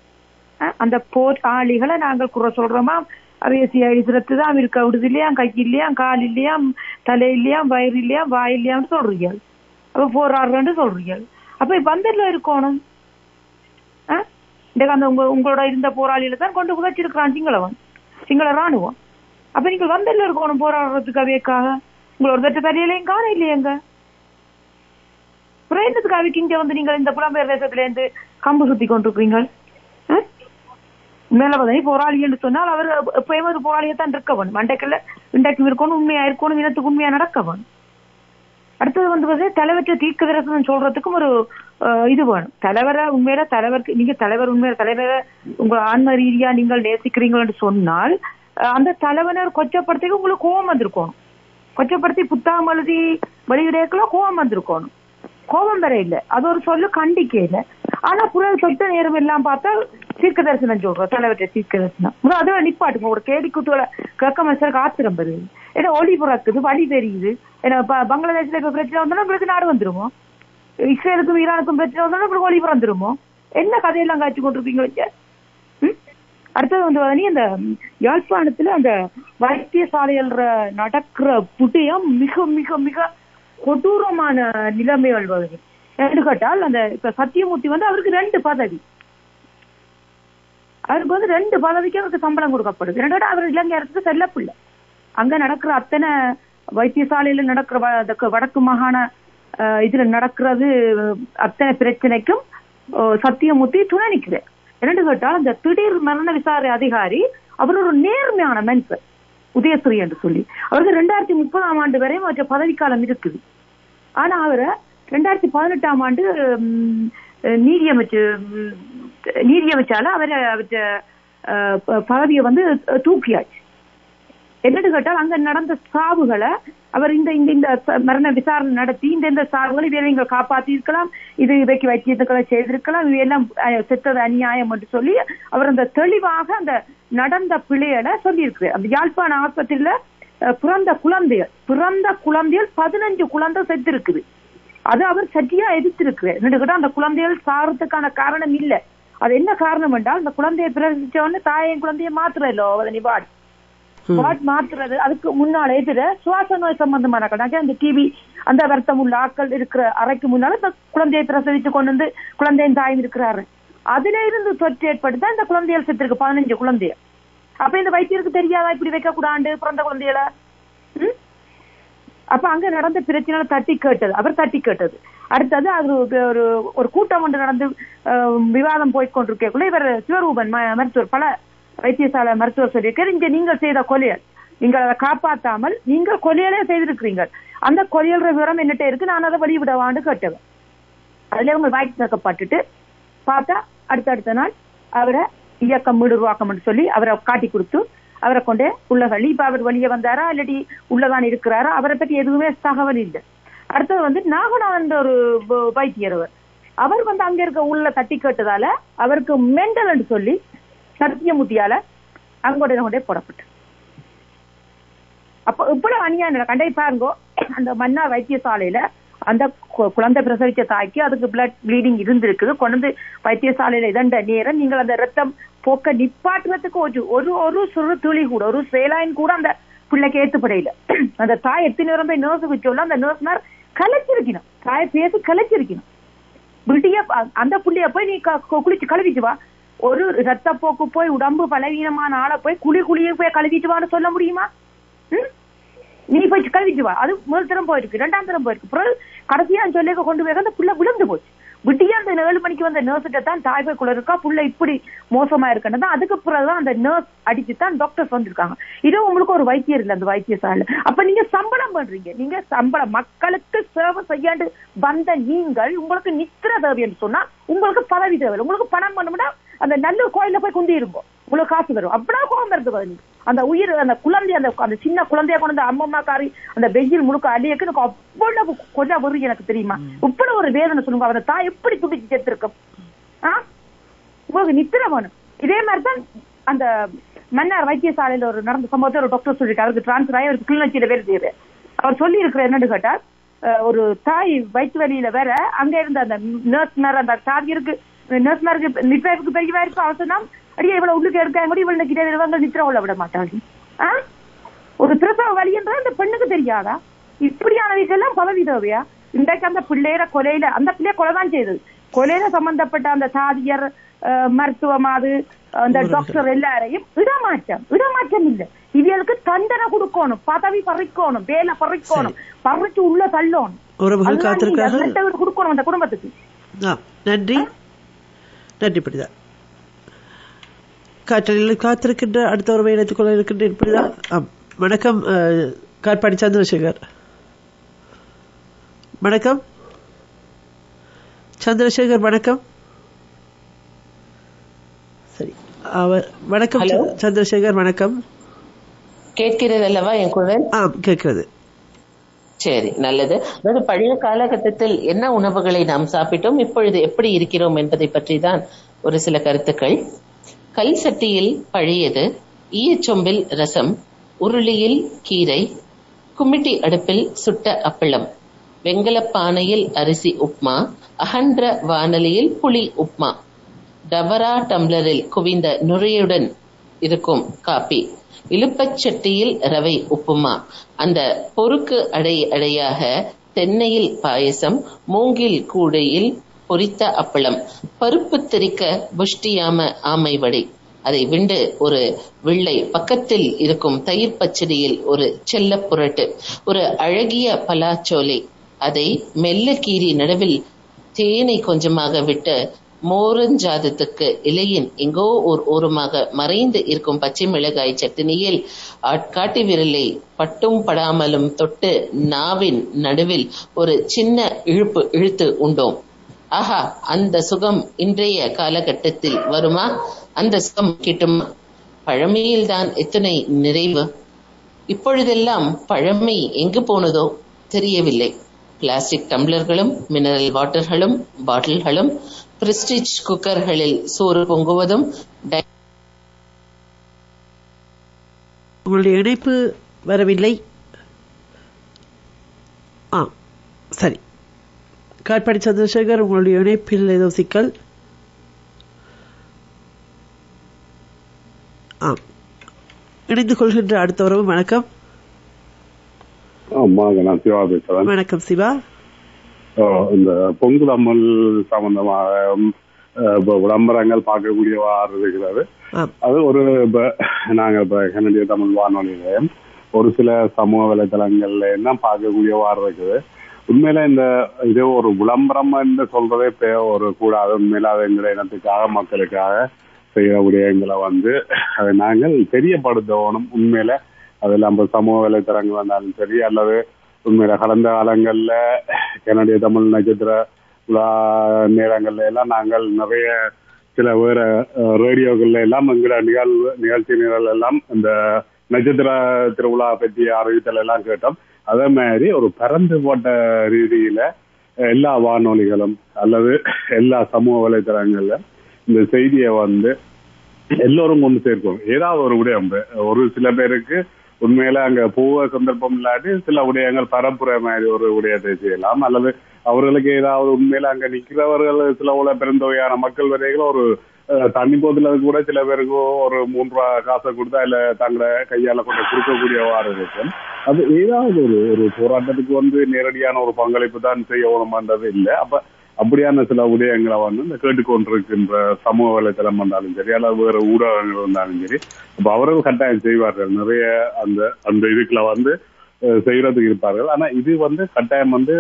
S11: அஹ், அந்த போர் ஆளிகளை நாங்கள் குறை சொல்றோமா அவைய சிரத்து தான் இருக்க விடுது இல்லையா கை இல்லையா கால் இல்லையா தலை இல்லையா வயிறு இல்லையா வாய் இல்லையான்னு சொல்றீங்க அப்ப போராடுறேன்னு சொல்றீங்க அப்ப இப்ப பந்தர்ல இருக்கணும் அஹ், இந்த அந்த உங்க உங்களோட இருந்த போராளியில தான் கொண்டு புதைச்சிருக்கிறான் சிங்களவன் சிங்கள ராணுவம் அப்ப நீங்க வந்தல்ல இருக்கணும் போராடுறதுக்கு அவையக்காக உங்களோட தட்டு தரையிலையும் காண இல்லையங்க பிரேந்தத்துக்கு அவைக்கு இங்க வந்து நீங்கள் இந்த புலம்பெயர் தேசத்துல இருந்து கம்பு சுத்தி கொண்டிருக்கீங்க மேல பதவி போராளி என்று சொன்னால் அவர் எப்பயுமே ஒரு போராளியத்தான் இருக்கவன் மண்டைக்குள்ள இன்றைக்கு இருக்கணும் உண்மையா இருக்கணும் இனத்துக்கு உண்மையா நடக்கவன் அடுத்தது வந்து பார்த்தீங்கன்னா தலைவற்ற தீர்க்க தரிசனம் சொல்றதுக்கும் ஒரு அஹ், இது வேணும் தலைவரை உண்மையில தலைவருக்கு நீங்க தலைவர் உண்மையில தலைவரை உங்க ஆன்ம ரீதியா நீங்கள் நேசிக்கிறீங்கன்னு சொன்னால் அஹ், அந்த தலைவனர் கொச்சப்படுத்தி உங்களுக்கு கோபம் வந்திருக்கணும் கொச்சப்படுத்தி புத்தகம் எழுதி வெளியிடக்கலாம் கோபம் வந்திருக்கணும் கோபம் வர இல்ல அது ஒரு சொல்லு கண்டிக்க இல்ல ஆனா புற சொட்ட நேரம் எல்லாம் பார்த்தா தீர்க்க தரிசனம் சொல்றோம் தலைவற்ற தீர்க்க தரிசனம் முதல்ல அதோட நிப்பாட்டுங்க ஒரு கேடி குத்துவல கிழக்க மனுஷருக்கு ஆத்திரம் வருது ஏன்னா ஒளி புறக்குது வழி தெரியுது ஏன்னா ப- பங்களாதேஷ்ல இப்ப பிரச்சனை வந்தாலும் உங்களுக்கு நாடு வந்துருமோ இஸ்ரேலுக்கும் ஈரானுக்கும் பிரச்சனை வந்தாலும் உங்களுக்கு ஒளி வந்துருமோ என்ன கதையெல்லாம் காய்ச்சி கொண்டிருக்கீங்க இங்க? ம்? அடுத்தது வந்து நீ அந்த யாழ்ப்பாணத்துல அந்த வைத்தியசாலையில் நடக்கிற புட்டியம் மிக மிக மிக கொடூரமான நிலைமைகள் வருது என்று கேட்டால் அந்த இப்ப சத்தியமூர்த்தி வந்து அவருக்கு ரெண்டு பதவி அவருக்கு வந்து ரெண்டு பதவிக்கு அவருக்கு சம்பளம் கொடுக்கப்படுது ரெண்டு அவர் இலங்கை அரசுக்கு செல்லப்பில்லை அங்க நடக்கிற அத்தனை வைத்தியசாலையில நடக்கிற வ- அதுக்கு வடக்கு மாகாண அஹ், இதுல நடக்கிறது அத்தனை பிரச்சனைக்கும் அஹ், சத்தியமூர்த்தி துணை நிற்கிறார் என்னன்னு கேட்டால் அந்த திடீர் மரண விசாரணை அதிகாரி அவர் ஒரு நேர்மையான மனுஷர் உதயஸ்ரீ என்று சொல்லி அவருக்கு ரெண்டாயிரத்தி முப்பதாம் ஆண்டு வரையும் அவற்ற பதவிக்காலம் இருக்குது ஆனா அவரை ரெண்டாயிரத்தி பதினெட்டாம் ஆண்டு ம், நீதியமைச்சு ம், நீதியமைச்சால அவரை அவற்ற அஹ், ப- பதவியை வந்து தூக்கியாச்சு என்னன்னு கேட்டால் அங்க நடந்த சாவுகளை அவர் இந்த இந்த இந்த ச- மரண விசாரணை நடத்தி இந்த இந்த சாவுகளை இதை நீங்கள் காப்பாத்தி இருக்கலாம் இது இவைக்கு வைத்தியத்துக்களை செய்திருக்கலாம் இவையெல்லாம் அஹ், செத்தது அநியாயம் என்று சொல்லி அவர் அந்த தெளிவாக அந்த நடந்த பிழைகளை சொல்லியிருக்கிறார் அந்த யாழ்ப்பாண ஆஸ்பத்திரியில அஹ், பிறந்த குழந்தைகள் பிறந்த குழந்தைகள் பதினஞ்சு குழந்தை செத்து இருக்குது அது அவர் சட்டியா எதிர்த்திருக்கிறார் என்னன்னு கேட்டா அந்த குழந்தைகள் சாகிறதுக்கான காரணம் இல்ல அது என்ன காரணம் என்றால் அந்த குழந்தையை பிரசவிச்ச உடனே தாயின் குழந்தையை மாத்திரല്ലോ அதனை வாட் வாட் மாத்துறது அதுக்கு முன்னால எதிர சுவாச நோய் சம்பந்தமான கணக்கு அந்த டிவி அந்த வருத்தம் உள்ள ஆட்கள் இருக்கிற அறைக்கு முன்னால இந்த குழந்தையை பிரசவித்து கொண்டு வந்து குழந்தையின் தாயும் இருக்கிறாரு அதுல இருந்து தொற்று ஏற்பட்டு தான் இந்த குழந்தைகள் செத்துருக்கு பதினஞ்சு குழந்தைய அப்ப இந்த வைத்தியருக்கு தெரியாதா இப்படி வைக்க கூடாண்டு பிறந்த குழந்தைகளை ம்? அப்ப அங்க நடந்த பிரச்சனை தட்டி கேட்டது அவர் தட்டி கேட்டது அடுத்தது அது ஒரு- ஒரு ஒரு கூட்டம் ஒன்று நடந்து அஹ், விவாதம் போய் கொண்டிருக்கக்குள்ள இவர் சிவரூபன் ம- மருத்துவர் பல வைத்தியசாலை மருத்துவர் சொல்லியிருக்கார் இங்க நீங்கள் செய்த கொலையல் நீங்கள் அதை காப்பாத்தாமல் நீங்கள் கொலையலே செய்திருக்கிறீங்க அந்த கொலையல் விவரம் என்னட்ட இருக்கு நான் அதை வெளியிடவான்னு கேட்டவன் அதுல இவங்க வாய்க்கு திறக்கப்பட்டுட்டு பார்த்தா அடுத்தடுத்த நாள் அவரை இயக்கம் மீடுருவாக்கம் சொல்லி அவரை காட்டி கொடுத்து அவரை கொண்டு உள்ள தள்ளி இப்ப அவர் வெளியே வந்தாரா இல்லாட்டி உள்ளதான் இருக்கிறாரா அவரை பத்தி எதுவுமே தகவல் இல்லை அடுத்தது வந்து நாகநாதன் ஒரு வ- வைத்தியர் அவர் அவர் வந்து அங்க இருக்க உள்ள தட்டி கேட்டதால அவருக்கு மெண்டல் சொல்லி சத்தியமூர்த்தியால அங்கோட கொண்டே போடப்பட்டு அப்ப இவ்வளவு அநியாயம் நடக்கும். கண்டே பாருங்க அந்த மன்னார் வைத்தியசாலையில அந்த கு- குழந்தை பிரசவிச்ச தாய்க்கு அதுக்கு பிளட் ப்ளீடிங் இருந்திருக்குது கொண்டு வந்து வைத்தியசாலையில இதண்ட நேரம் நீங்கள் அந்த ரத்தம் போக்க நிப்பாட்டுறதுக்கு ஒரு ஒரு ஒரு சிறு துளி கூட ஒரு சேலாயின் கூட அந்த பிள்ளைக்கு ஏத்துப்படையில அந்த தாய் எத்தனை நேரம் போய் நர்ஸுக்கு சொல்ல அந்த நர்ஸ்மார் கலைச்சிருக்கணும் தாயை பேசி கலைச்சிருக்கணும் விடிய அந்த புள்ளைய போய் நீ க- கு- குளிச்சு கழுவிட்டு வா ஒரு ரத்தப்போக்கு போய் உடம்பு பலவீனமான ஆளை போய் குழி குழிய போய் கழுவிட்டு வான்னு சொல்ல முடியுமா ம்? நீ போய் கழுவிட்டு வா அது முதல் தரம் போயிருக்கு ரெண்டாம் தரம் போயிருக்கு பிறகு கடைசியா அந்த சொல்லிக்க கொண்டு போய் அந்த புள்ள விழுந்து போச்சு விட்டியா அந்த ஏழு மணிக்கு வந்த நர்ஸ்கிட்ட தான் தாய் போய் குள்ள இருக்கா புள்ள இப்படி மோசமா இருக்குன்னு தான் அதுக்கு பிறகுதான் அந்த நர்ஸ் அடிச்சு தான் டாக்டர்ஸ் வந்திருக்காங்க இது உங்களுக்கு ஒரு வைத்தியர் இல்ல அந்த வைத்தியசாலை அப்ப நீங்க சம்பளம் பண்றீங்க நீங்க சம்பளம் மக்களுக்கு சேவை செய்யாண்டு வந்த நீங்கள் உங்களுக்கு நித்திர தேவை என்று சொன்னா உங்களுக்கு பதவி தேவை உங்களுக்கு பணம் பண்ணணும்னா அந்த நல்ல கோயில போய் குந்தி இருப்போம் உங்களுக்கு காசு வரும் அவ்வளவு கோபம் வருது பதினி அந்த உயிர் அந்த குழந்தை அந்த அந்த சின்ன குழந்தைய கொண்டு வந்து அம்மம்மா காரி அந்த வெயில் முழுக்க அழியக்கு எனக்கு அவ்வளவு கொஞ்சம் வரும் எனக்கு தெரியுமா இவ்வளவு ஒரு வேதனை சொல்லுங்க அந்த தாய் எப்படி துடிச்சு செத்துருக்கும் ஆ உங்களுக்கு நித்திர வேணும் இதே மாதிரி தான் அந்த மன்னார் வைத்தியசாலையில ஒரு நடந்த சம்பவத்தை ஒரு டாக்டர் சொல்லிட்டு அவருக்கு டிரான்ஸ்ஃபர் ஆகி அவருக்கு கிளிநொச்சியில வேலை செய்யுது அவர் சொல்லி இருக்கிற என்னன்னு கேட்டா அஹ், ஒரு தாய் வயிற்று வலியில வேற அங்க இருந்த அந்த நர்ஸ் மேல அந்த சாதியருக்கு நர்ஸ் மேருக்கு நிட்வைஃபுக்கு பெரிய வேறு அவர் சொன்னா அடியே இவ்வளவு உள்ளுக்கு எடுக்காங்க கூட இவ்வளவு கிட்ட இருவாங்க நித்திர கொள்ள விட மாட்டாங்க ஆ? ஒரு பிரசவ வலின்றது அந்த பெண்ணுக்கு தெரியாதா இப்படியானவைக்கெல்லாம் பதவி தேவையா இன்றைக்கு அந்த பிள்ளையர கொலையில அந்த பிள்ளைய கொலை தான் செய்தது கொலையில சம்பந்தப்பட்ட அந்த சாதியர் அஹ், மருத்துவம் அது அந்த டாக்டர் எல்லாரையும் இடமாற்றம் இடமாற்றம் இல்ல இவர்களுக்கு தண்டனை கொடுக்கணும் பதவி பறிக்கணும் வேலை பறிக்கணும் பறிச்சு உள்ள தள்ளணும்
S1: உறவுகள்
S11: அதுதான்
S1: காத்திருக்காங்க
S11: நீங்க மெட்ட வீடு கொடுக்கணும் அந்த குடும்பத்துக்கு
S1: ஆ, நன்றி நன்றி புரிதா காற்றலில் காத்திருக்கின்ற அடுத்த உறவை இணைத்துக் கொள்ள இருக்கின்றேன் புரிதா ஆம் வணக்கம் அஹ், காட்பாடி சந்திரசேகர் வணக்கம் சந்திரசேகர் வணக்கம் சரி அவர் வணக்கம்
S12: Hello.
S1: ச- சந்திரசேகர் வணக்கம்
S12: கேட்கிறது அல்லவா என் குரல்
S1: ஆம் கேட்கிறது
S12: சரி நல்லது அதாவது பழைய காலகட்டத்தில் என்ன உணவுகளை நாம் சாப்பிட்டோம் இப்பொழுது எப்படி இருக்கிறோம் என்பதை பற்றி தான் ஒரு சில கருத்துக்கள் கல் சட்டியில் பழையது ஈயச்சொம்பில் ரசம் உருளியில் கீரை குமிட்டி அடுப்பில் சுட்ட அப்பளம் வெங்கலப் பானையில் அரிசி உப்மா அகன்ற வானலியில் புளி உப்மா டபரா டம்ளரில் குவிந்த நுரையுடன் இருக்கும் காப்பி இலுப்பச் சட்டியில் ரவை உப்புமா அந்த பொறுக்கு அடை அடையாக தென்னையில் பாயசம் மூங்கில் கூடையில் பொரித்த அப்பளம் பருப்பு திரிக்க புஷ்டியாம ஆமை வடை அதை விண்டு ஒரு வெள்ளை பக்கத்தில் இருக்கும் தயிர் பச்சடியில் ஒரு செல்ல புரட்டு ஒரு அழகிய பலாச்சோலை அதை மெல்ல கீறி நடுவில் தேனை கொஞ்சமாக விட்டு மோரஞ்சாதத்துக்கு இலையின் எங்கோ ஓர் ஓரமாக மறைந்து இருக்கும் பச்சை மிளகாய் சட்டினியில் ஆட்காட்டி விரலை பட்டும் படாமலும் தொட்டு நாவின் நடுவில் ஒரு சின்ன இழுப்பு இழுத்து உண்டோம் ஆஹா அந்த சுகம் இன்றைய காலகட்டத்தில் வருமா அந்த சுகம் கிட்டுமா பழமையில்தான் எத்தனை நிறைவு இப்பொழுதெல்லாம் பழமை எங்கு போனதோ தெரியவில்லை பிளாஸ்டிக் டம்ளர்களும் மினரல் வாட்டர்களும் பாட்டில்களும் பிரஸ்டிஜ் குக்கர்களில் சோறு பொங்குவதும் டை-
S1: உங்களுடைய இணைப்பு வரவில்லை ஆ சரி காட்பாடி சந்திரசேகர் உங்களுடைய இணைப்பில் ஏதோ சிக்கல் ஆ இணைந்து கொள்கின்ற அடுத்த உறவு வணக்கம்
S13: ஆமாங்க நான் சிவா பேசுறேன்
S1: வணக்கம் சிவா
S13: ஓ, இந்த பொங்கல் அம்மல் சம்பந்தமாக ம், அஹ், இப்ப விளம்பரங்கள் பார்க்கக்கூடியவாறு இருக்கிறது
S1: ஆம்.
S13: அது ஒரு இப்ப நாங்க இப்ப கனடிய தமிழ் வானொலியில ஒரு சில சமூக வலைதளங்கள்ல என்ன பார்க்கக்கூடியவாறு இருக்குது உண்மையில இந்த இது ஒரு விளம்பரம் என்று சொல்றதே இப்ப ஒரு கூடாது உண்மையில அது எங்களுடைய இனத்துக்காக மக்களுக்காக செய்யற விடயங்களை வந்து அதை நாங்கள் தெரியப்படுத்தணும் உண்மையில அதுல நம்ம சமூக வலைத்தளங்கள் வந்தாலும் சரி அல்லது உண்மையில கடந்த காலங்கள்ல கனடிய தமிழ் நட்சத்திர விழா நேரங்கள்ல எல்லாம் நாங்கள் நிறைய சில வேற அஹ், ரேடியோக்கள்ல எல்லாம் எங்கள நிகழ்வு நிகழ்ச்சி நிரல் எல்லாம் இந்த நட்சத்திர திருவிழா பற்றிய அறிவித்தல் எல்லாம் கேட்டோம் அதே மாதிரி ஒரு பரந்து போட்ட ரீதியில எல்லா வானொலிகளும் அல்லது எல்லா சமூக வலைத்தளங்கள்ல இந்த செய்தியை வந்து எல்லோரும் கொண்டு சேர்க்கும் ஏதாவது ஒரு விடயம் ஒரு சில பேருக்கு உண்மையில அங்க போக சந்தர்ப்பம் இல்லாட்டி சில விடயங்கள் பரப்புற மாதிரி ஒரு விடயத்தை செய்யலாம் அல்லது அவர்களுக்கு ஏதாவது உண்மையில அங்க நிக்கிறவர்கள் சில உள்ள பெருந்தொகையான மக்கள் வரைக்கும் ஒரு அஹ், தண்ணி போதுல கூட சில பேருக்கு ஒரு மூன்று ரூபா காசை கொடுத்தா இல்ல தங்களை கையால கொண்டு கொடுக்கக்கூடியவாறு இருக்கும் அது ஏதாவது ஒரு ஒரு போராட்டத்துக்கு வந்து நேரடியான ஒரு பங்களிப்பு தான் செய்யணும்ன்றது இல்லை அப்ப அப்படியான சில விடயங்களை வந்து இந்த கேட்டுக்கொண்டிருக்கின்ற சமூக வலைத்தளம் வந்தாலும் சரி அல்லது வேற ஊடகங்கள் வந்தாலும் சரி அப்ப அவர்கள் கட்டாயம் செய்வார்கள் நிறைய அந்த அந்த இதுக்குள்ள வந்து அஹ், செய்யறதுக்கு இருப்பார்கள் ஆனா இது வந்து கட்டாயம் வந்து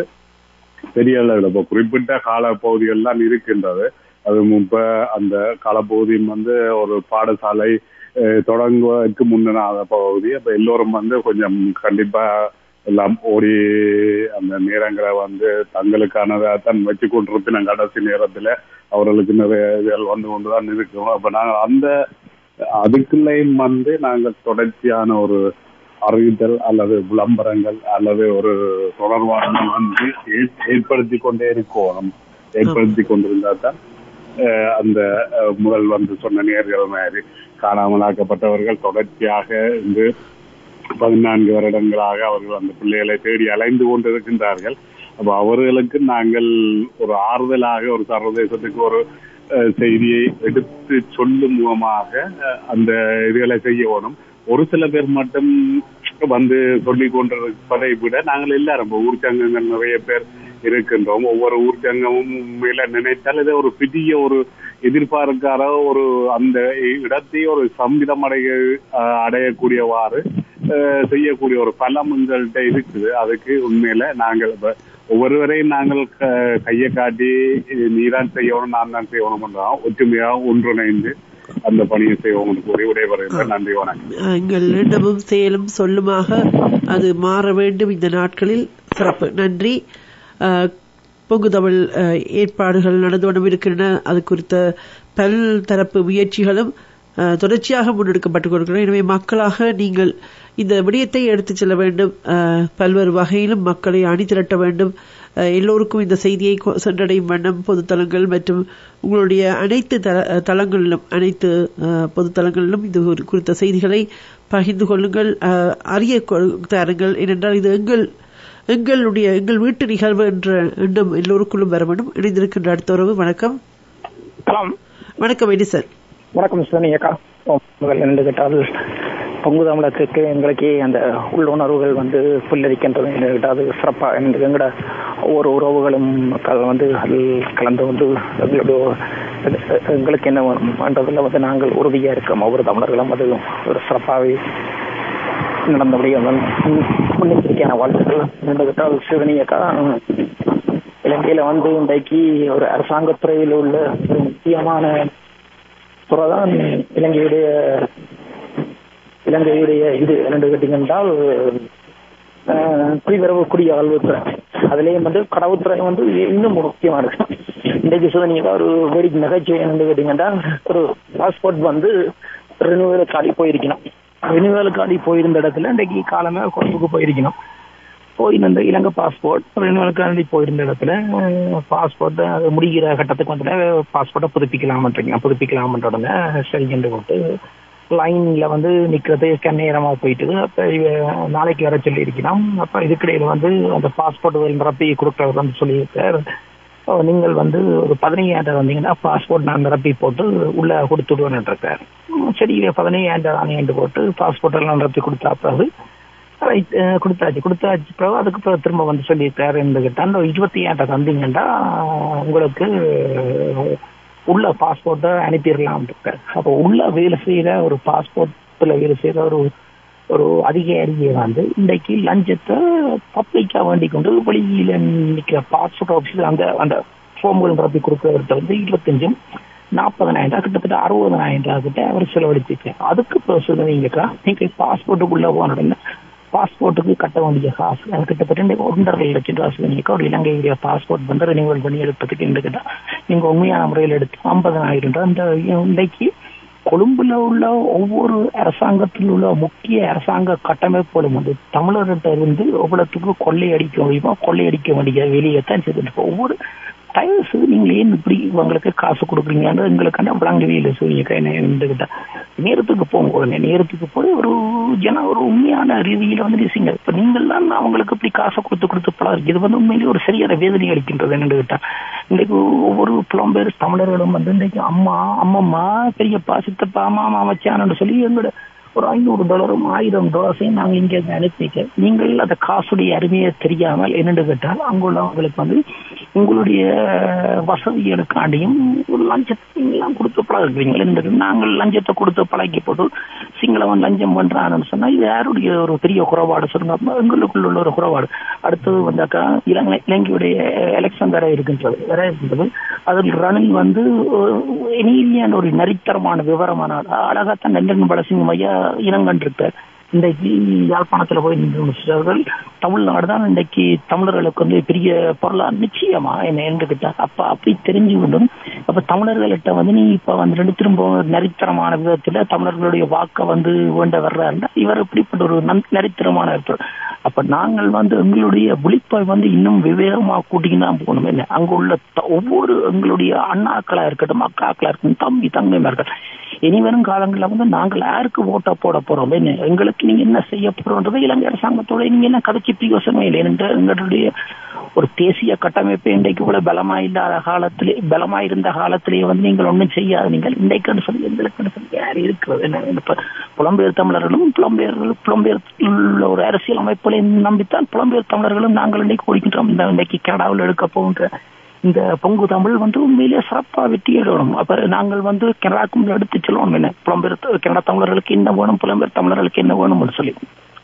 S13: பெரிய அளவில் இப்போ குறிப்பிட்ட கால பகுதிகள்லாம் இருக்கின்றது அது இப்ப அந்த காலப்பகுதியும் வந்து ஒரு பாடசாலை அஹ், தொடங்குவதற்கு முன்னாத பகுதி அப்ப எல்லோரும் வந்து கொஞ்சம் கண்டிப்பா எல்லாம் ஓடி அந்த நேரங்களை வந்து தங்களுக்கானதை தான் வச்சு கொண்டிருப்பின கடைசி நேரத்துல அவர்களுக்கு நிறைய இதுகள் வந்து கொண்டுதான் இருக்கிறோம் அப்ப நாங்கள் அந்த அதுக்குள்ளேயும் வந்து நாங்கள் தொடர்ச்சியான ஒரு அறிவித்தல் அல்லது விளம்பரங்கள் அல்லது ஒரு தொடர்பான வந்து ஏற்- ஏற்படுத்தி கொண்டே இருக்கணும் ஏற்படுத்தி கொண்டிருந்தா தான் அஹ், அந்த அஹ், முதல் வந்து சொன்ன நேர்கள் மாதிரி காணாமலாக்கப்பட்டவர்கள் தொடர்ச்சியாக இங்கு பதினான்கு வருடங்களாக அவர்கள் அந்த பிள்ளைகளை தேடி அலைந்து கொண்டிருக்கின்றார்கள் அப்ப அவர்களுக்கு நாங்கள் ஒரு ஆறுதலாக ஒரு சர்வதேசத்துக்கு ஒரு அஹ், செய்தியை எடுத்து சொல்லும் முகமாக அஹ், அந்த இதுகளை செய்யணும் ஒரு சில பேர் மட்டும் வந்து சொல்லிக் கொண்டிருப்பதை விட நாங்கள் எல்லாரும் இப்ப ஊர் சங்கங்கள் நிறைய பேர் இருக்கின்றோம் ஒவ்வொரு ஊர் சங்கமும் உண்மையில நினைத்தால் இதை ஒரு பெரிய ஒரு எதிர்பார்க்காத ஒரு அந்த இடத்தை ஒரு சம்பிதம் அடைய அஹ், அடையக்கூடியவாறு அஹ், செய்யக்கூடிய ஒரு பலம் எங்கள்கிட்ட இருக்குது அதுக்கு உண்மையில நாங்கள் இப்ப ஒவ்வொருவரையும் நாங்கள் க- கையை காட்டி இது நீதான் செய்யணும் நான் தான் செய்யணும் என்றால் ஒற்றுமையாக ஒன்றிணைந்து அந்த பணியை செய்வோம்னு கூறி விடைபெறுகின்ற நன்றி வணக்கம்
S1: எங்கள் எண்ணமும் செயலும் சொல்லுமாக அது மாற வேண்டும் இந்த நாட்களில் சிறப்பு நன்றி அஹ், பொங்கு தமிழ் அஹ், ஏற்பாடுகள் நடந்து கொண்டும் இருக்கின்றன அது குறித்த பல் தரப்பு முயற்சிகளும் அஹ், தொடர்ச்சியாக முன்னெடுக்கப்பட்டுக் கொண்டிருக்கின்றன எனவே மக்களாக நீங்கள் இந்த விடயத்தை எடுத்துச் செல்ல வேண்டும் அஹ், பல்வேறு வகையிலும் மக்களை அணிதிரட்ட வேண்டும் அஹ், எல்லோருக்கும் இந்த செய்தியை கொ- சென்றடையும் வண்ணம் பொதுத்தலங்கள் மற்றும் உங்களுடைய அனைத்து தள- தளங்களிலும் அனைத்து அஹ், பொதுத்தலங்களிலும் இது ஒரு- குறித்த செய்திகளை பகிர்ந்து கொள்ளுங்கள் அஹ், அறிய கொ- தாருங்கள் ஏனென்றால் இது எங்கள் எங்களுடைய எங்கள் வீட்டு நிகழ்வு என்ற எண்ணம் எல்லோருக்குள்ளும் வர வேண்டும் இணைந்திருக்கின்ற அடுத்த உறவு வணக்கம் வணக்கம் எடிசன்
S14: வணக்கம் சுவாமி அக்கா முதல் என்று கேட்டால் பொங்கு தமிழத்துக்கு எங்களுக்கு அந்த உள்ளுணர்வுகள் வந்து புல்லரிக்கின்றது என்று கேட்டால் அது சிறப்பாக என்று எங்களோட ஒவ்வொரு உறவுகளும் கல- வந்து அதில் கலந்து வந்து எங்களுடைய எ- எங்களுக்கு என்ன வேணும்ன்றதுல வந்து நாங்கள் உறுதியாக இருக்கோம் ஒவ்வொரு தமிழர்களும் அது ஒரு சிறப்பாகவே நடந்தபடியாக வந்து முன்னெச்சரிக்கையான வாழ்த்துக்கள் என்று கேட்டால் சிவனி அக்கா இலங்கையில வந்து இன்றைக்கு ஒரு அரசாங்கத்துறையில் உள்ள ஒரு முக்கியமான துறைதான் இலங்கையுடைய இலங்கையுடைய இது என்னென்று கேட்டீங்கன்றால் அஹ், குடிவரவு குடியாழ்வுத்துறை அதுலயும் வந்து கடவுத்துறை வந்து இன்னும் முக்கியமானது இன்றைக்கு சுதனியதா ஒரு வேடிக்கை நகைச்சுவை என்னன்னு கேட்டீங்கன்னா ஒரு பாஸ்போர்ட் வந்து ரினுவலுக்காடி போயிருக்கணும் ரினுவலுக்காடி போயிருந்த இடத்துல இன்றைக்கு காலமே கொழும்புக்கு போயிருக்கணும் போயிருந்த இலங்கை பாஸ்போர்ட் ரினுவலுக்காண்டி போயிருந்த இடத்துல பாஸ்போர்ட் அது முடிகிற கட்டத்துக்கு வந்துட்டு பாஸ்போர்ட்டை புதுப்பிக்கலாம்ன்றீங்க புதுப்பிக்கலாம்ன்ற உடனே சரின்னு போட்டு லைன்ல வந்து நிக்கிறது கண்ணேரமா போயிட்டு அப்ப இவ நாளைக்கு வர சொல்லி இருக்கிறோம் அப்ப இதுக்கிடையில வந்து அந்த பாஸ்போர்ட் நிரப்பி கொடுக்கறவர் வந்து சொல்லியிருக்கார் "ஓ, நீங்கள் வந்து ஒரு பதினையாயிரம் வந்தீங்கன்னா பாஸ்போர்ட் நான் நிரப்பி போட்டு உள்ள கொடுத்துடுவேன் இருக்கார் "ம், சரி பதினையாயிரம் தானே போட்டு பாஸ்போர்ட் எல்லாம் நிரப்பி கொடுத்தா பிறகு ரைட் கொடுத்தாச்சு கொடுத்தாச்சு பிறகு அதுக்கு பிறகு திரும்ப வந்து சொல்லியிருக்காரு இருந்துகிட்ட அந்த இருபத்தி ஏழாம் தந்தீங்கன்னா உங்களுக்கு உள்ள பாஸ்போர்ட்டை அனுப்பிடலாம் இருக்காரு அப்போ உள்ள வேலை செய்யற ஒரு பாஸ்போர்ட்ல வேலை செய்யற ஒரு ஒரு அதிகாரியை வந்து இன்றைக்கு லஞ்சத்தை பப்ளிக்கா வேண்டிக் கொண்டு வெளியில நிக்கிற பாஸ்போர்ட் ஆஃபீஸில் அந்த அந்த ஃபார்ம்கள் நிரப்பி கொடுக்கறத வந்து இருபத்தஞ்சும் நாற்பதனாயிரம் ரூபாய் கிட்டத்தட்ட அறுபதனாயிரம் ரூபாய் கிட்ட அவர் செலவழிச்சிருக்கேன் அதுக்கு பிறகு சொல்லுவீங்கக்கா நீங்க பாஸ்போர்ட்டுக்குள்ள போன உடனே பாஸ்போர்ட்டுக்கு கட்ட வேண்டிய காசு அது கிட்டத்தட்ட இந்த ஒன்றரை லட்சம் ரூபாய் சொல்லுவீங்க ஒரு இலங்கையுடைய பாஸ்போர்ட் வந்து ரினிவல் பண்ணி எடுப்பதுக்கு என்று கேட்டா நீங்க உண்மையான முறையில் எடுத்து ஐம்பதனாயிரம் ரூபாய் இந்த இன்றைக்கு கொழும்புல உள்ள ஒவ்வொரு அரசாங்கத்தில் உள்ள முக்கிய அரசாங்க கட்டமைப்புகளும் வந்து தமிழர்கிட்ட இருந்து எவ்வளவுக்கு கொள்ளையடிக்க முடியுமோ கொள்ளையடிக்க வேண்டிய வேலையைத்தான் செய்துட்டு இருக்கோம். ஒவ்வொரு டைம்ஸ் நீங்க ஏன் இப்படி இவங்களுக்கு காசு கொடுக்குறீங்கன்னு எங்களுக்கு விளங்கவே இல்லை சொல்லிங்க என்ன இருந்துகிட்டா நேரத்துக்கு போங்க உடனே நேரத்துக்கு போய் ஒரு ஜன ஒரு உண்மையான ரீதியில வந்து பேசுங்க இப்ப நீங்கள் தான் அவங்களுக்கு இப்படி காசை கொடுத்து கொடுத்து பழகு இது வந்து உண்மையிலேயே ஒரு சரியான வேதனை அளிக்கின்றது என்னன்னு கேட்டா இன்னைக்கு ஒவ்வொரு புலம்பெயர் தமிழர்களும் வந்து இன்னைக்கு அம்மா அம்மம்மா பெரியப்பா சித்தப்பா மாமா மச்சான்னு சொல்லி எங்களோட ஒரு ஐநூறு டாலரும் ஆயிரம் டாலர்ஸையும் நாங்க இங்க இருந்து அனுப்பி வைக்க நீங்கள் அந்த காசுடைய அருமையை தெரியாமல் என்னென்னு கேட்டால் அங்குள்ளவங்களுக்கு வந்து உங்களுடைய வசதிகளுக்காண்டியும் ஒரு லஞ்சத்தை எல்லாம் கொடுத்து பழகுறீங்களே இந்த நாங்கள் லஞ்சத்தை கொடுத்து பழகி போட்டு சிங்களவன் லஞ்சம் பண்றான்னு சொன்னா இது யாருடைய ஒரு பெரிய குறைபாடு சொல்லுங்க அப்ப எங்களுக்குள்ள உள்ள ஒரு குறைபாடு அடுத்தது வந்தாக்கா இலங்கை இலங்கையுடைய எலெக்ஷன் வேற இருக்கின்றது வேற இருக்கின்றது அதில் ரணில் வந்து இனியிலியான ஒரு நரித்தரமான விவரமான ஆள். அழகாத்தான் நெல்லன் பலசிங்கம் ஐயா இனங்கண்டிருப்பார் இன்றைக்கு யாழ்ப்பாணத்துல போய் நின்று முடிச்சவர்கள் தமிழ்நாடு தான் இன்றைக்கு தமிழர்களுக்கு வந்து பெரிய பொருளா நிச்சயமா என்ன என்று அப்ப அப்படி தெரிஞ்சு கொண்டும் அப்ப தமிழர்கள்ட்ட வந்து நீ இப்ப வந்து ரெண்டு திரும்ப நரித்தரமான விதத்துல தமிழர்களுடைய வாக்க வந்து வேண்ட வர்றாருன்னா இவர் இப்படிப்பட்ட ஒரு நன்- நரித்தரமான இருப்பார் அப்ப நாங்கள் வந்து எங்களுடைய விழிப்பை வந்து இன்னும் விவேகமா கூட்டிக்கிட்டு தான் போகணும் என்ன அங்க உள்ள த- ஒவ்வொரு எங்களுடைய அண்ணாக்களா இருக்கட்டும் அக்காக்களா இருக்கட்டும் தம்பி தங்கைமார்கள் இனி வரும் காலங்களில் வந்து நாங்கள் யாருக்கு ஓட்ட போட போறோம் என்ன எங்களுக்கு நீங்க என்ன செய்ய போறோன்றது இலங்கை அரசாங்கத்தோட நீங்க என்ன கதைச்சு பிரயோசனமே இல்லை என்ற எங்களுடைய ஒரு தேசிய கட்டமைப்பு இன்றைக்கு கூட பலமா இல்லாத காலத்திலே பலமா இருந்த காலத்திலேயே வந்து நீங்கள் ஒண்ணும் செய்யாது நீங்கள் இன்றைக்குன்னு சொல்லி எங்களுக்குன்னு சொல்லி யார் இருக்கிறது என்ன இப்ப புலம்பெயர் தமிழர்களும் புலம்பெயர் புலம்பெயர் உள்ள ஒரு அரசியல் அமைப்புகளை நம்பித்தான் புலம்பெயர் தமிழர்களும் நாங்கள் இன்றைக்கு ஓடிக்கின்றோம் இந்த இன்றைக்கு கனடாவில் எடுக்க போகின்ற இந்த பொங்கு தமிழ் வந்து உண்மையிலே சிறப்பா வெற்றி எடுக்கணும் அப்ப நாங்கள் வந்து கனடாக்கும் எடுத்து செல்வோம் என்ன புலம்பெயர் த- கனடா தமிழர்களுக்கு என்ன வேணும் புலம்பெயர் தமிழர்களுக்கு என்ன வேணும்னு சொல்லி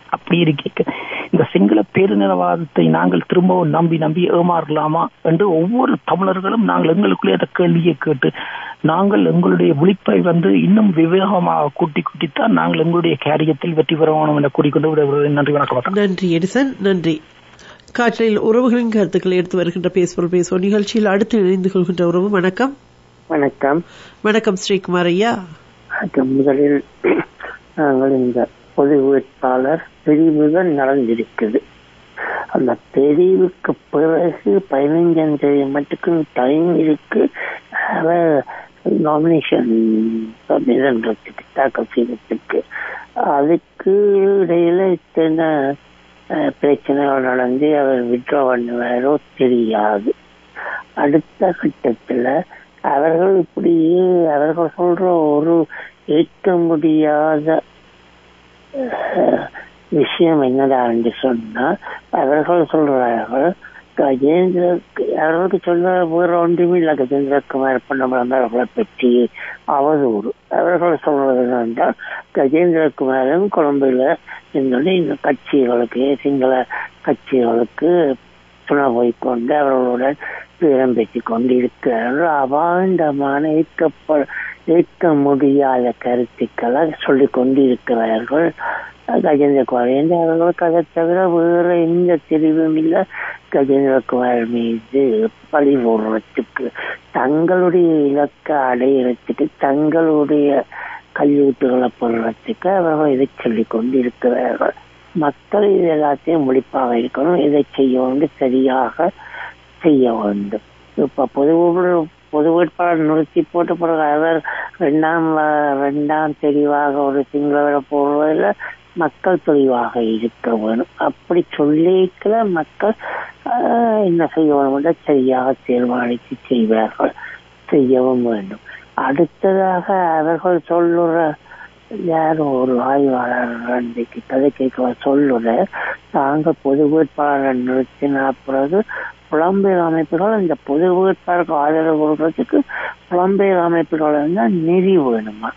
S14: அப்படி இருக்க இந்த சிங்கள பேரினவாதத்தை நாங்கள் திரும்பவும் நம்பி நம்பி ஏமாறலாமா என்று ஒவ்வொரு தமிழர்களும் நாங்கள் எங்களுக்குள்ளே அந்த கேள்வியை கேட்டு நாங்கள் எங்களுடைய விழிப்பை வந்து இன்னும் விவேகமாக கூட்டி கூட்டித்தான் நாங்கள் எங்களுடைய காரியத்தில் வெற்றி பெற வேணும் என கூறிக்கொண்டு விடைபெறுகிறேன் நன்றி வணக்கம்
S1: நன்றி எடிசன் நன்றி காற்றில் உறவுகளின் கருத்துக்களை எடுத்து வருகின்ற பேசுவோர் பேசுவோம் நிகழ்ச்சியில் அடுத்து இணைந்து கொள்கின்ற உறவு வணக்கம்
S15: வணக்கம்
S1: வணக்கம் ஸ்ரீகுமார் ஐயா
S15: வணக்கம் முதலில் நாங்கள் இந்த பொது வேட்பாளர் பிரிவுகள் நடந்திருக்குது அந்த பிரிவுக்கு பிறகு பதினைஞ்சாம் தேதி மட்டுக்கும் டைம் இருக்கு அவர் நாமினேஷன் நிரந்தரத்துக்கு தாக்கல் செய்யறதுக்கு அதுக்கு இடையில இத்தனை அஹ், பிரச்சனைகள் நடந்து அவர் விட்ரா பண்ணுவாரோ தெரியாது அடுத்த கட்டத்துல அவர்கள் இப்படியே அவர்கள் சொல்ற ஒரு ஏற்க முடியாத அஹ், விஷயம் என்னடா என்று சொன்னா அவர்கள் சொல்றார்கள் கஜேந்திரக்கு அவர்களுக்கு சொல்ல வேற ஒன்றுமே இல்லை கஜேந்திரகுமார் பொன்னமரம் அவர்களை பற்றி அவதூறு அவர்கள் சொல்றது என்னென்றால் கஜேந்திரகுமாரும் கொழும்புல என்னுடைய இந்த கட்சிகளுக்கு சிங்கள கட்சிகளுக்கு துணை போய்கொண்டு அவர்களுடன் பேரம் பேசிக் கொண்டிருக்கிறார்கள் அபாண்டமான ஏற்கப்ப ஏற்க முடியாத கருத்துக்களை சொல்லிக் கொண்டிருக்கிறார்கள் கஜேந்திரகுமார் என்று அவர்களுக்கு அதை தவிர வேற எந்த தெரிவும் இல்லை கஜேந்திரகுமார் மீது பழி போடுறதுக்கு தங்களுடைய இலக்கை அடையிறதுக்கு தங்களுடைய கல்வீட்டுகளை போடுறதுக்கு அவர்கள் இதை சொல்லிக் கொண்டிருக்கிறார்கள் மக்கள் இது எல்லாத்தையும் முடிப்பாக இருக்கணும் இதை செய்ய வேண்டும் சரியாக செய்ய வேண்டும் இப்ப பொது பொது வேட்பாளர் நிறுத்தி போட்ட பிறகு அவர் ரெண்டாம் வ- ரெண்டாம் தெளிவாக ஒரு சிங்களவரை போடுவதில் மக்கள் தெளிவாக இருக்க வேணும் அப்படி சொல்லிக்கல மக்கள் ஆஹ், என்ன செய்ய வேண்டும் என்றால் சரியாக தீர்மானித்து செய்வார்கள் செய்யவும் வேண்டும் அடுத்ததாக அவர்கள் சொல்லுற யாரும் ஒரு ஆய்வாளர் அன்றைக்கு கதை கேட்க சொல்லுற நாங்க பொது வேட்பாளர் நிறுத்தின பிறகு புலம்பெயர் அமைப்புகள் இந்த பொது வேட்பாளருக்கு ஆதரவு கொடுக்கறதுக்கு புலம்பெயர் அமைப்புகள் இருந்தால் நிதி வேணுமா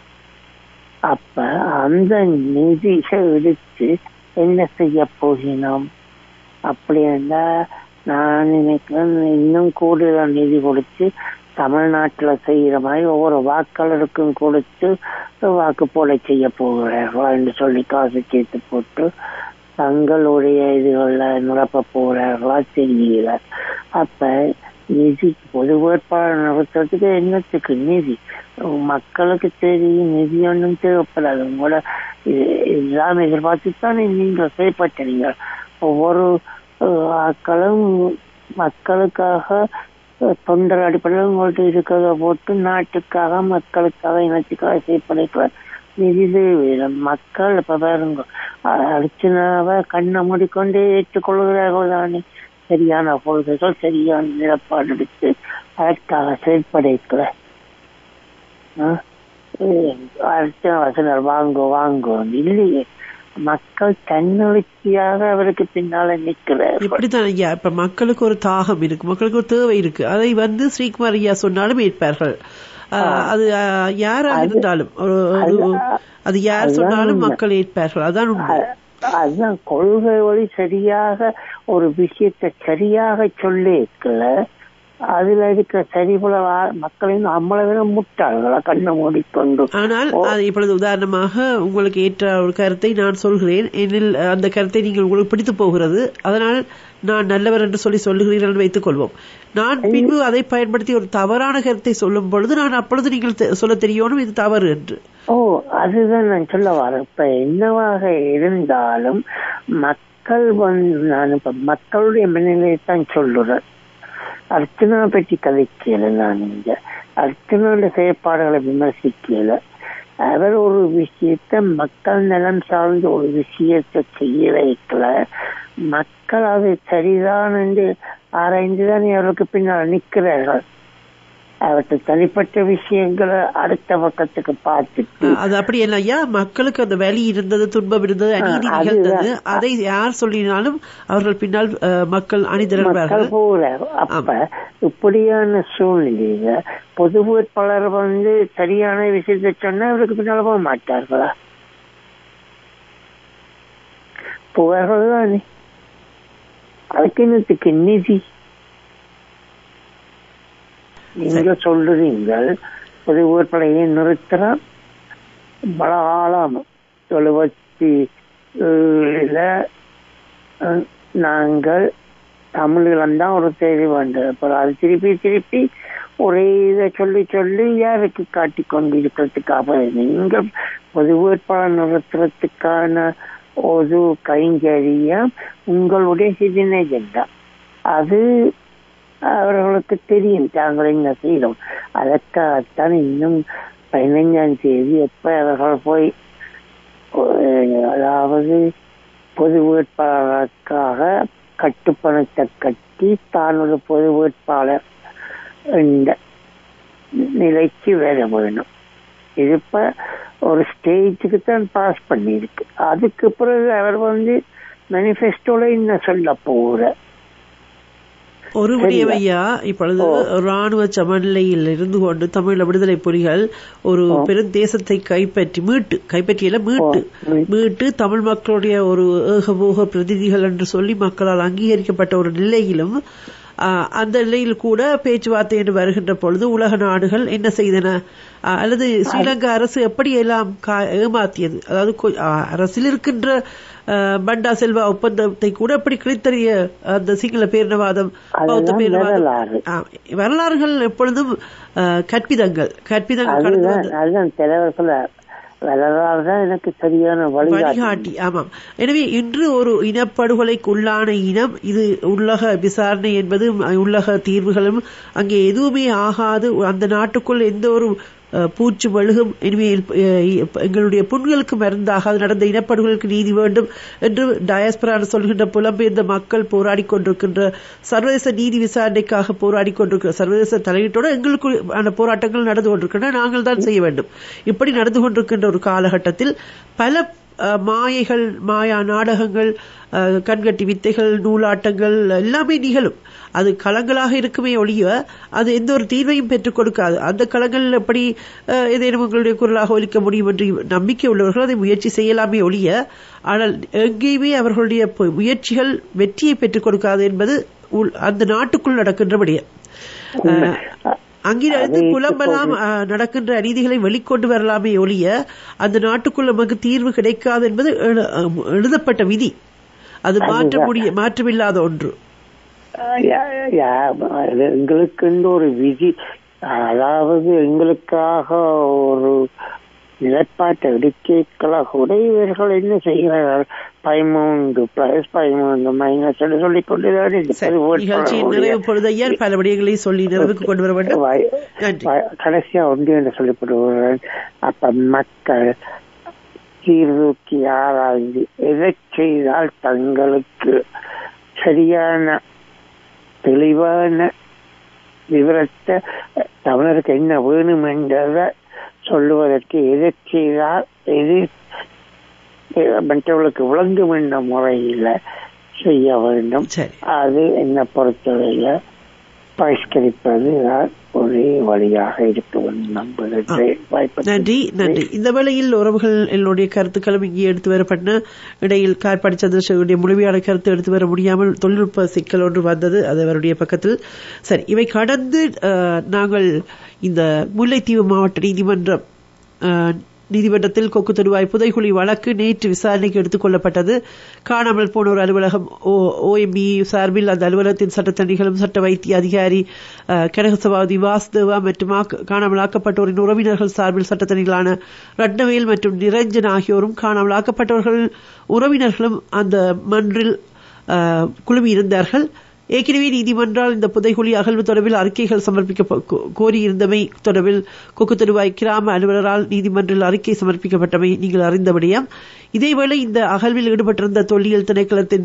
S15: அப்ப அந்த நிதியை எடுத்து என்ன செய்ய போகினோம் அப்படி இருந்தா நான் நினைக்கிறேன் இன்னும் கூடுதல் நிதி கொடுத்து தமிழ்நாட்டுல செய்யற மாதிரி ஒவ்வொரு வாக்காளருக்கும் கொடுத்து வாக்கு போட செய்ய போகிறார்களா என்று சொல்லி காசு சேர்த்து போட்டு தங்களுடைய இதுகள்ல நிரப்ப போகிறார்களா தெரியல அப்ப நிதி பொது வேட்பாளர் நடத்துறதுக்கு என்னத்துக்கு நிதி மக்களுக்கு தெரியும் நிதி ஒன்றும் தேவைப்படாது உங்களோட இது- இதெல்லாம் எதிர்பார்த்து தானே நீங்கள் செயல்பட்டீங்க ஒவ்வொரு அஹ், ஆட்களும் மக்களுக்காக அஹ், தொண்டர் அடிப்படையில் உங்கள்ட்ட இருக்கிறத போட்டு நாட்டுக்காக மக்களுக்காக இனத்துக்காக செயற்படுகிற நிதி தேவை மக்கள் இப்ப பாருங்க அஹ், அர்ச்சனாவை கண்ணை மூடிக்கொண்டே ஏற்றுக்கொள்கிறார்கள் தானே சரியான கொள்கைகள் சரியான நிலப்பாடு எடுத்து அதற்காக செயற்படைக்கிற அர்ச்சனா வசனர் வாங்கோ வாங்கோ இல்லையே மக்கள் தன்னெழுச்சியாக அவருக்கு பின்னால நிற்கிறார்
S1: இப்படித்தான் ஐயா இப்ப மக்களுக்கு ஒரு தாகம் இருக்கு மக்களுக்கு ஒரு தேவை இருக்கு அதை வந்து ஸ்ரீகுமார் ஐயா சொன்னாலும் ஏற்பார்கள் ஆஹ், அது ஆஹ், யாராக இருந்தாலும் ஒரு- ஒரு- அது யார்
S15: அதுதான்
S1: சொன்னாலும்
S15: உண்மை.
S1: மக்கள் ஏற்பார்கள் அதான் உண்மை
S15: அதுதான் கொள்கை வழி சரியாக ஒரு விஷயத்தை சரியாக சொல்லிக்கல அதுல இருக்கிற சரிபுல மக்களின் நம்மளை விட முட்டாள்களா கண்ணை மூடிக்கொண்டு
S1: ஆனால் அது இப்பொழுது உதாரணமாக உங்களுக்கு ஏற்ற ஒரு கருத்தை நான் சொல்கிறேன் எனில் அந்த கருத்தை நீங்கள் உங்களுக்கு பிடித்து போகிறது அதனால் நான் நல்லவர் என்று சொல்லி சொல்லுகிறீர்கள் என்று வைத்துக் கொள்வோம் நான் பின்பு அதை பயன்படுத்தி ஒரு தவறான கருத்தை சொல்லும் பொழுது நான் அப்பொழுது நீங்கள் தெ- சொல்ல தெரியணும் இது தவறு என்று
S15: ஓ அதுதான் நான் சொல்ல வரேன் இப்ப என்னவாக இருந்தாலும் மக்கள் வந்து நான் இப்ப மக்களுடைய மனநிலையை தான் சொல்லுறேன் அர்ச்சனா பற்றி கதைக்கல நான் இங்க அர்ச்சனோட செயற்பாடுகளை விமர்சிக்கல அவர் ஒரு விஷயத்த மக்கள் நலம் சார்ந்த ஒரு விஷயத்தை செய்ய வைக்கல மக்கள் அது சரிதான் என்று ஆராய்ந்துதான் அவருக்கு பின்னால் நிற்கிறார்கள் அவற்றை தனிப்பட்ட விஷயங்களை அடுத்த பக்கத்துக்கு பார்த்துட்டு
S1: அது அப்படி இல்லை ஐயா மக்களுக்கு அந்த வலி இருந்தது துன்பம் இருந்தது அநீதி
S15: ஆ,
S1: நிகழ்ந்தது
S15: அதுதான்.
S1: அதை யார் சொல்லினாலும் அவர்கள் பின்னால் அஹ், மக்கள்
S15: மக்கள்
S1: அணிதிரள்வார்கள்
S15: போல அப்ப இப்படியான சூழ்நிலையில பொது வேட்பாளர் வந்து சரியான விஷயத்தை சொன்னா அவருக்கு பின்னால போக மாட்டார்களா புகார்கள் தானே அதுக்கு என்னத்துக்கு நிதி நீங்க சொல்றீங்கள் ஒரு ஊர்படையை நிறுத்தலாம் பல காலம் எழுபத்தி ஏழுல அஹ், நாங்கள் தமிழில் தான் ஒரு செய்தி வந்தது அப்புறம் அது திருப்பி திருப்பி ஒரே இதை சொல்லி சொல்லி யாருக்கு காட்டி கொண்டு இருக்கிறதுக்காக நீங்கள் பொது வேட்பாளர் நிறுத்துறதுக்கான ஒரு கைங்கரியம் உங்களுடைய ஹிடன் ஏஜெண்டா அது அவர்களுக்கு தெரியும் தாங்கள் என்ன செய்தோம் அதற்காகத்தான் இன்னும் பதினைஞ்சாம் தேதி எப்ப அவர்கள் போய் அஹ், அதாவது பொது வேட்பாளருக்காக கட்டுப்பணத்தை கட்டி தான் ஒரு பொது வேட்பாளர் என்ற நிலைக்கு வர வேணும் இது இப்ப ஒரு ஸ்டேஜுக்கு தான் பாஸ் பண்ணியிருக்கு அதுக்கு பிறகு அவர் வந்து மேனிஃபெஸ்டோல என்ன சொல்ல போற
S1: ஒரு விடயம் ஐயா இப்பொழுது ராணுவ சமநிலையில் இருந்து கொண்டு தமிழ் விடுதலை புலிகள் ஒரு பெருந்தேசத்தை கைப்பற்றி மீட்டு கைப்பற்றியல மீட்டு மீட்டு தமிழ் மக்களுடைய ஒரு ஏகபோக பிரதிநிதிகள் என்று சொல்லி மக்களால் அங்கீகரிக்கப்பட்ட ஒரு நிலையிலும் ஆஹ், அந்த நிலையில் கூட பேச்சுவார்த்தை என்று வருகின்ற பொழுது உலக நாடுகள் என்ன செய்தன ஆஹ், அல்லது ஸ்ரீலங்கா அரசு எப்படி எல்லாம் கா- ஏமாத்தியது அதாவது கொ- ஆஹ், அரசில் இருக்கின்ற ஆஹ், பண்டா செல்வா ஒப்பந்தத்தை கூட எப்படி கிழித்தறிய அந்த சிங்கள பேரினவாதம் பௌத்த
S15: அதெல்லாம்
S1: பேரினவாதம்
S15: வரலாறு.
S1: ஆஹ், வரலாறுகள் எப்பொழுதும் ஆஹ், கற்பிதங்கள் கற்பிதங்கள் கடந்து
S15: அதுதான்
S1: வந்து
S15: அதுதான் தலைவர் சொல்ல வரலாறு தான் எனக்கு சரியான வழிகாட்டி
S1: வழிகாட்டி ஆமாம் எனவே இன்று ஒரு இனப்படுகொலைக்கு உள்ளான இனம் இது உள்ளக விசாரணை என்பது உள்ளக தீர்வுகளும் அங்கே எதுவுமே ஆகாது அந்த நாட்டுக்குள் எந்த ஒரு அஹ், பூச்சு மெழுகும் இனிமேல் அஹ், எங்களுடைய புண்களுக்கு மருந்தாகாது நடந்த இனப்படுகொலைக்கு நீதி வேண்டும் என்று டயஸ்பரா சொல்கின்ற புலம்பெயர்ந்த மக்கள் போராடி கொண்டிருக்கின்ற சர்வதேச நீதி விசாரணைக்காக போராடி கொண்டிருக்கிற சர்வதேச தலையீட்டோடு எங்களுக்கு அந்த போராட்டங்கள் நடந்து கொண்டிருக்கின்றன நாங்கள் தான் செய்ய வேண்டும் இப்படி நடந்து கொண்டிருக்கின்ற ஒரு காலகட்டத்தில் பல அஹ், மாயைகள் மாயா நாடகங்கள் அஹ், கண்கட்டி வித்தைகள் நூலாட்டங்கள் எல்லாமே நிகழும் அது களங்களாக இருக்குமே ஒழிய அது எந்த ஒரு தீர்வையும் பெற்றுக் கொடுக்காது அந்த களங்கள் எப்படி அஹ், ஏதேனும் உங்களுடைய குரலாக ஒலிக்க முடியும் என்று நம்பிக்கை உள்ளவர்கள் அதை முயற்சி செய்யலாமே ஒழிய ஆனால் எங்கேயுமே அவர்களுடைய பு- முயற்சிகள் வெற்றியை பெற்றுக் கொடுக்காது என்பது உள்- அந்த நாட்டுக்குள் நடக்கின்ற விடயம் அஹ், அங்கிருந்து புலம்பெல்லாம் அஹ், நடக்கின்ற அநீதிகளை வெளிக்கொண்டு வரலாமே ஒழிய அந்த நாட்டுக்குள் நமக்கு தீர்வு கிடைக்காது என்பது எழு- அஹ், எழுதப்பட்ட விதி அது மாற்ற முடிய மாற்றமில்லாத ஒன்று
S15: யா- யா- அது எங்களுக்கு ஒரு விதி அதாவது எங்களுக்காக ஒரு நிலைப்பாட்டை எடுக்கல கூட இவர்கள் என்ன செய்கிறார்கள் பதிமூன்று பிளஸ் பதிமூன்று மைனஸ் என்று சொல்லிக் கொண்டுதான் இருக்கிறது.
S1: நிகழ்ச்சியின் நிறைவு பொழுது ஐயா பல விடயங்களை சொல்லி நிறைவுக்கு கொண்டு வர வேண்டும்
S15: வாய்- வாய்- கடைசியா ஒன்று என்று சொல்லப்படுவார்கள் அப்ப மக்கள் சீர்தூக்கி ஆராய்ந்து எதை செய்தால் தங்களுக்கு சரியான தெளிவான விவரத்தை தமிழருக்கு என்ன வேணும் என்றதை சொல்லுவதற்கு எதை செய்தால் எது மற்றவர்களுக்கு விளங்கும் என்ற முறையில செய்ய வேண்டும் அது என்ன பொறுத்தவரையில பரிஷ்கரிப்பது தான் ஒரே வழியாக இருக்கும் என்று நம்புகிறேன் வாய்ப்பு
S1: நன்றி நன்றி இந்த வேளையில் உறவுகள் எங்களுடைய கருத்துக்களும் இங்கே எடுத்து வரப்பட்ட இடையில் கார்பாடி சந்திரசேகருடைய முழுமையான கருத்து எடுத்து வர முடியாமல் தொழில்நுட்ப சிக்கல் ஒன்று வந்தது அது அவருடைய பக்கத்தில் சரி இவை கடந்து அஹ், நாங்கள் இந்த முல்லைத்தீவு மாவட்ட நீதிமன்றம் அஹ், நீதிமன்றத்தில் கொக்கு தொடுவாய் புதைகுழி வழக்கு நேற்று விசாரணைக்கு எடுத்துக் கொள்ளப்பட்டது காணாமல் போனோர் அலுவலகம் ஓஎம்பி சார்பில் அந்த அலுவலகத்தின் சட்டத்தணிகளும் சட்ட வைத்திய அதிகாரி அஹ், கனகசபாவதி வாசுதேவா மற்றும் ஆக்க- காணாமல் ஆக்கப்பட்டோரின் உறவினர்கள் சார்பில் சட்டத்தணிகளான ரட்னவேல் மற்றும் நிரஞ்சன் ஆகியோரும் காணாமல் ஆக்கப்பட்டவர்கள் உறவினர்களும் அந்த மன்றில் அஹ், குழுமியிருந்தார்கள் ஏற்கனவே நீதிமன்றால் இந்த புதைகுழி அகழ்வு தொடர்பில் அறிக்கைகள் சமர்ப்பிக்க கோ- கோரியிருந்தமை தொடர்பில் கொக்குத்தருவாய் கிராம அலுவலரால் நீதிமன்றில் அறிக்கை சமர்ப்பிக்கப்பட்டமை நீங்கள் அறிந்தபடியாம் இதேவேளை இந்த அகழ்வில் ஈடுபட்டிருந்த தொல்லியல் திணைக்களத்தின்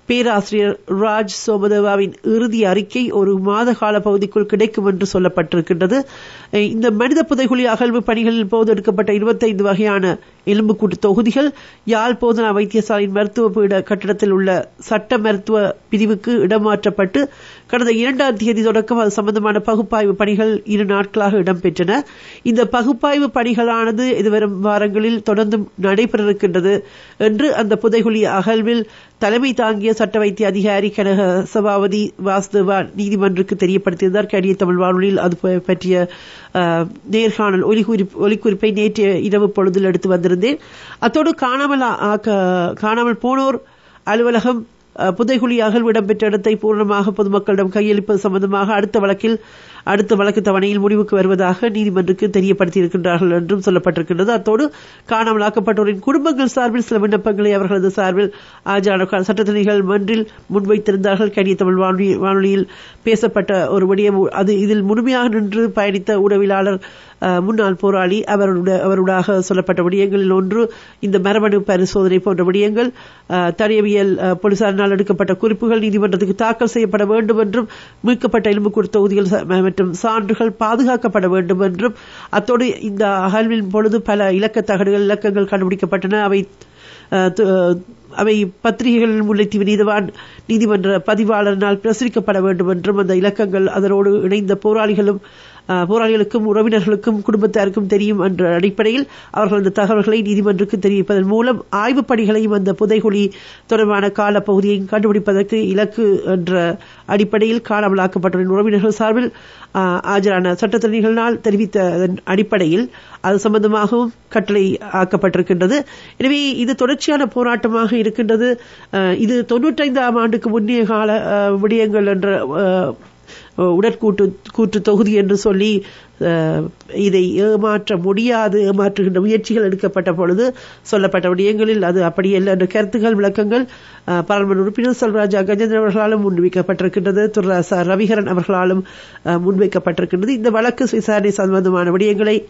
S1: பேராசிரியர் ராஜ் சோமதேவாவின் இறுதி அறிக்கை ஒரு மாத கால பகுதிக்குள் கிடைக்கும் என்று சொல்லப்பட்டிருக்கின்றது அஹ் இந்த மனித புதைகுழி அகழ்வு பணிகளில் போது எடுக்கப்பட்ட இருபத்தைந்து வகையான எலும்புக்கூட்டு தொகுதிகள் யாழ் போதனா வைத்தியசாலையின் மருத்துவ பீட கட்டிடத்தில் உள்ள சட்ட மருத்துவ பிரிவுக்கு இடமாற்றப்பட்டு கடந்த இரண்டாம் தேதி தொடக்கம் அது சம்பந்தமான பகுப்பாய்வு பணிகள் இரு நாட்களாக இடம்பெற்றன இந்த பகுப்பாய்வு பணிகளானது எதிர்வரும் வாரங்களில் தொடர்ந்தும் நடைபெற இருக்கின்றது என்று அந்த புதைகுழி அகழ்வில் தலைமை தாங்கிய சட்ட வைத்திய அதிகாரி கனக சபாபதி வாசுதேவா நீதிமன்றுக்கு தெரியப்படுத்தியிருந்தார் கடிய தமிழ் வானொலியில் அது ப- பற்றிய அஹ், நேர்காணல் ஒலிக்குறிப்பு ஒலிக்குறிப்பை நேற்றைய இரவு பொழுதில் எடுத்து வந்திருந்தேன் அத்தோடு காணாமல் ஆக்க காணாமல் போனோர் அலுவலகம் அஹ், புதைகுழி அகழ்வு இடம்பெற்ற இடத்தை பூர்ணமாக பொதுமக்களிடம் கையளிப்பது சம்பந்தமாக அடுத்த வழக்கில் அடுத்த வழக்கு தவணையில் முடிவுக்கு வருவதாக நீதிமன்றுக்கு தெரியப்படுத்தியிருக்கின்றார்கள் என்றும் சொல்லப்பட்டிருக்கின்றது அத்தோடு காணாமலாக்கப்பட்டோரின் குடும்பங்கள் சார்பில் சில விண்ணப்பங்களை அவர்களது சார்பில் ஆஜரான சட்டத்தணிகள் மன்றில் முன்வைத்திருந்தார்கள் கனிய தமிழ் வானொலி வானொலியில் பேசப்பட்ட ஒரு விடயம் அது இதில் முழுமையாக நின்று பயணித்த உடவியலாளர் அஹ், முன்னாள் போராளி அவருடைய அவருடாக சொல்லப்பட்ட விடயங்களில் ஒன்று இந்த மரபணு பரிசோதனை போன்ற விடயங்கள் அஹ், தடயவியல் அஹ், போலீசாரினால் எடுக்கப்பட்ட குறிப்புகள் நீதிமன்றத்துக்கு தாக்கல் செய்யப்பட வேண்டும் என்றும் மீட்கப்பட்ட எலும்புக்கூடு தொகுதிகள் ச- மற்றும் சான்றுகள் பாதுகாக்கப்பட வேண்டும் என்றும் அத்தோடு இந்த அகழ்வின் பொழுது பல இலக்க தகடுகள் இலக்கங்கள் கண்டுபிடிக்கப்பட்டன அவை அஹ், து- அவை பத்திரிகைகளில் முல்லைத்தீவு நீதிவான் நீதிமன்ற பதிவாளரினால் பிரசுரிக்கப்பட வேண்டும் என்றும் அந்த இலக்கங்கள் அதனோடு இணைந்த போராளிகளும் அஹ், போராளிகளுக்கும் உறவினர்களுக்கும் குடும்பத்தாருக்கும் தெரியும் என்ற அடிப்படையில் அவர்கள் அந்த தகவல்களை நீதிமன்றுக்கு தெரிவிப்பதன் மூலம் ஆய்வுப் பணிகளையும் அந்த புதைகுழி தொடர்பான கால பகுதியையும் கண்டுபிடிப்பதற்கு இலக்கு என்ற அடிப்படையில் காணாமலாக்கப்பட்டவரின் உறவினர்கள் சார்பில் அஹ், ஆஜரான சட்டத்தரணிகளினால் தெரிவித்ததன் அடிப்படையில் அது சம்பந்தமாகவும் கட்டளை ஆக்கப்பட்டிருக்கின்றது எனவே இது தொடர்ச்சியான போராட்டமாக இருக்கின்றது அஹ், இது தொன்னூற்றைந்தாம் ஆண்டுக்கு முன்னைய கால அஹ், விடயங்கள் என்ற அஹ், உடற்கூட்டு கூற்று தொகுதி என்று சொல்லி அஹ், இதை ஏமாற்ற முடியாது ஏமாற்றுகின்ற முயற்சிகள் எடுக்கப்பட்ட பொழுது சொல்லப்பட்ட விடயங்களில் அது அப்படியல்ல என்ற கருத்துக்கள் விளக்கங்கள் அஹ், பாராளுமன்ற உறுப்பினர் செல்வராஜா கஜேந்திரன் அவர்களாலும் முன்வைக்கப்பட்டிருக்கின்றது துர்ரா ச ரவிகரன் அவர்களாலும் அஹ், முன்வைக்கப்பட்டிருக்கின்றது இந்த வழக்கு விசாரணை சம்பந்தமான விடயங்களை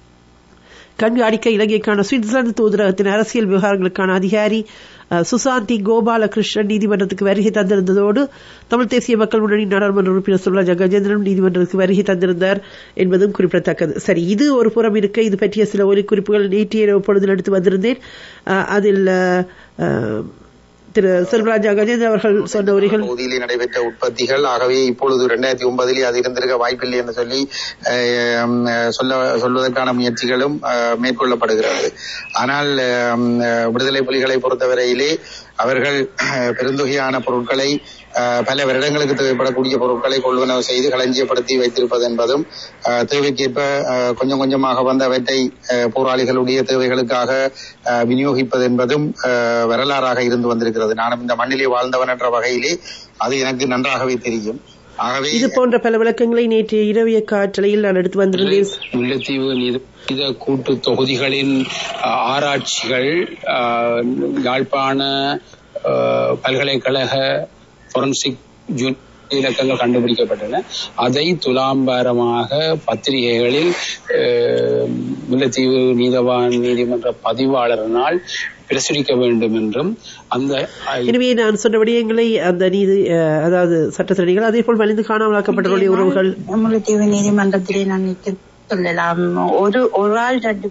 S1: கண்காணிக்க இலங்கைக்கான சுவிட்சர்லாந்து தூதரகத்தின் அரசியல் விவகாரங்களுக்கான அதிகாரி அஹ், சுசாந்தி கோபாலகிருஷ்ணன் நீதிமன்றத்துக்கு வருகை தந்திருந்ததோடு தமிழ் தேசிய மக்கள் முன்னணி நாடாளுமன்ற உறுப்பினர் சுல்லஜா கஜேந்திரன் நீதிமன்றத்துக்கு வருகை தந்திருந்தார் என்பதும் குறிப்பிடத்தக்கது சரி இது ஒரு புறம் இருக்க இது பற்றிய சில ஒலி குறிப்புகள் நேற்றைய இரவு பொழுதில் எடுத்து வந்திருந்தேன் அஹ், அதில் அஹ், அஹ், திரு செல்வராஜா கஜேந்திரன் அவர்கள் சொன்ன உரைகள்
S16: பகுதியிலே நடைபெற்ற உற்பத்திகள் ஆகவே இப்பொழுது இரண்டாயிரத்தி ஒன்பதிலே அது இருந்திருக்க வாய்ப்பில்லை என்று சொல்லி அஹ், சொல்ல சொல்வதற்கான முயற்சிகளும் அஹ், மேற்கொள்ளப்படுகிறது ஆனால் அஹ், விடுதலை புலிகளை பொறுத்தவரையிலே அவர்கள் அஹ், பெருந்தொகையான பொருட்களை அஹ், பல வருடங்களுக்கு தேவைப்படக்கூடிய பொருட்களை கொள்வனவு செய்து களஞ்சியப்படுத்தி வைத்திருப்பது என்பதும் அஹ், தேவைக்கேற்ப அஹ், கொஞ்சம் கொஞ்சமாக வந்தவற்றை அஹ், போராளிகளுடைய தேவைகளுக்காக அஹ், விநியோகிப்பது என்பதும் அஹ், வரலாறாக இருந்து வந்திருக்கிறது நானும் இந்த மண்ணிலே வாழ்ந்தவன் என்ற வகையிலே அது எனக்கு நன்றாகவே தெரியும் ஆகவே
S1: இது போன்ற பல விளக்கங்களை நேற்றைய இரவிய காற்றலையில் நான் எடுத்து வந்திருந்தேன்
S17: முல்லைத்தீவு நித கூட்டு தொகுதிகளின் அஹ், ஆராய்ச்சிகள் அஹ், யாழ்ப்பாண அஹ், பல்கலைக்கழக பொரன்சிக் ஜூன் இலக்கங்கள் கண்டுபிடிக்கப்பட்டன அதை துலாம்பாரமாக பத்திரிகைகளில் அஹ், முல்லைத்தீவு நீதவான் நீதிமன்ற பதிவாளரினால் பிரசுரிக்க வேண்டும் என்றும் அந்த
S1: எனவே நான் சொன்ன விடயங்களை அந்த நீதி அஹ், அதாவது சட்டத்திரணிகள் அதே போல் மலிந்து காணாமலாக்கப்பட்டவருடைய உறவுகள்
S18: முல்லைத்தீவு நீதிமன்றத்திலே நான் நிக்க சொல்லலாம் ஒரு ஒரு ஆள் ரெண்டு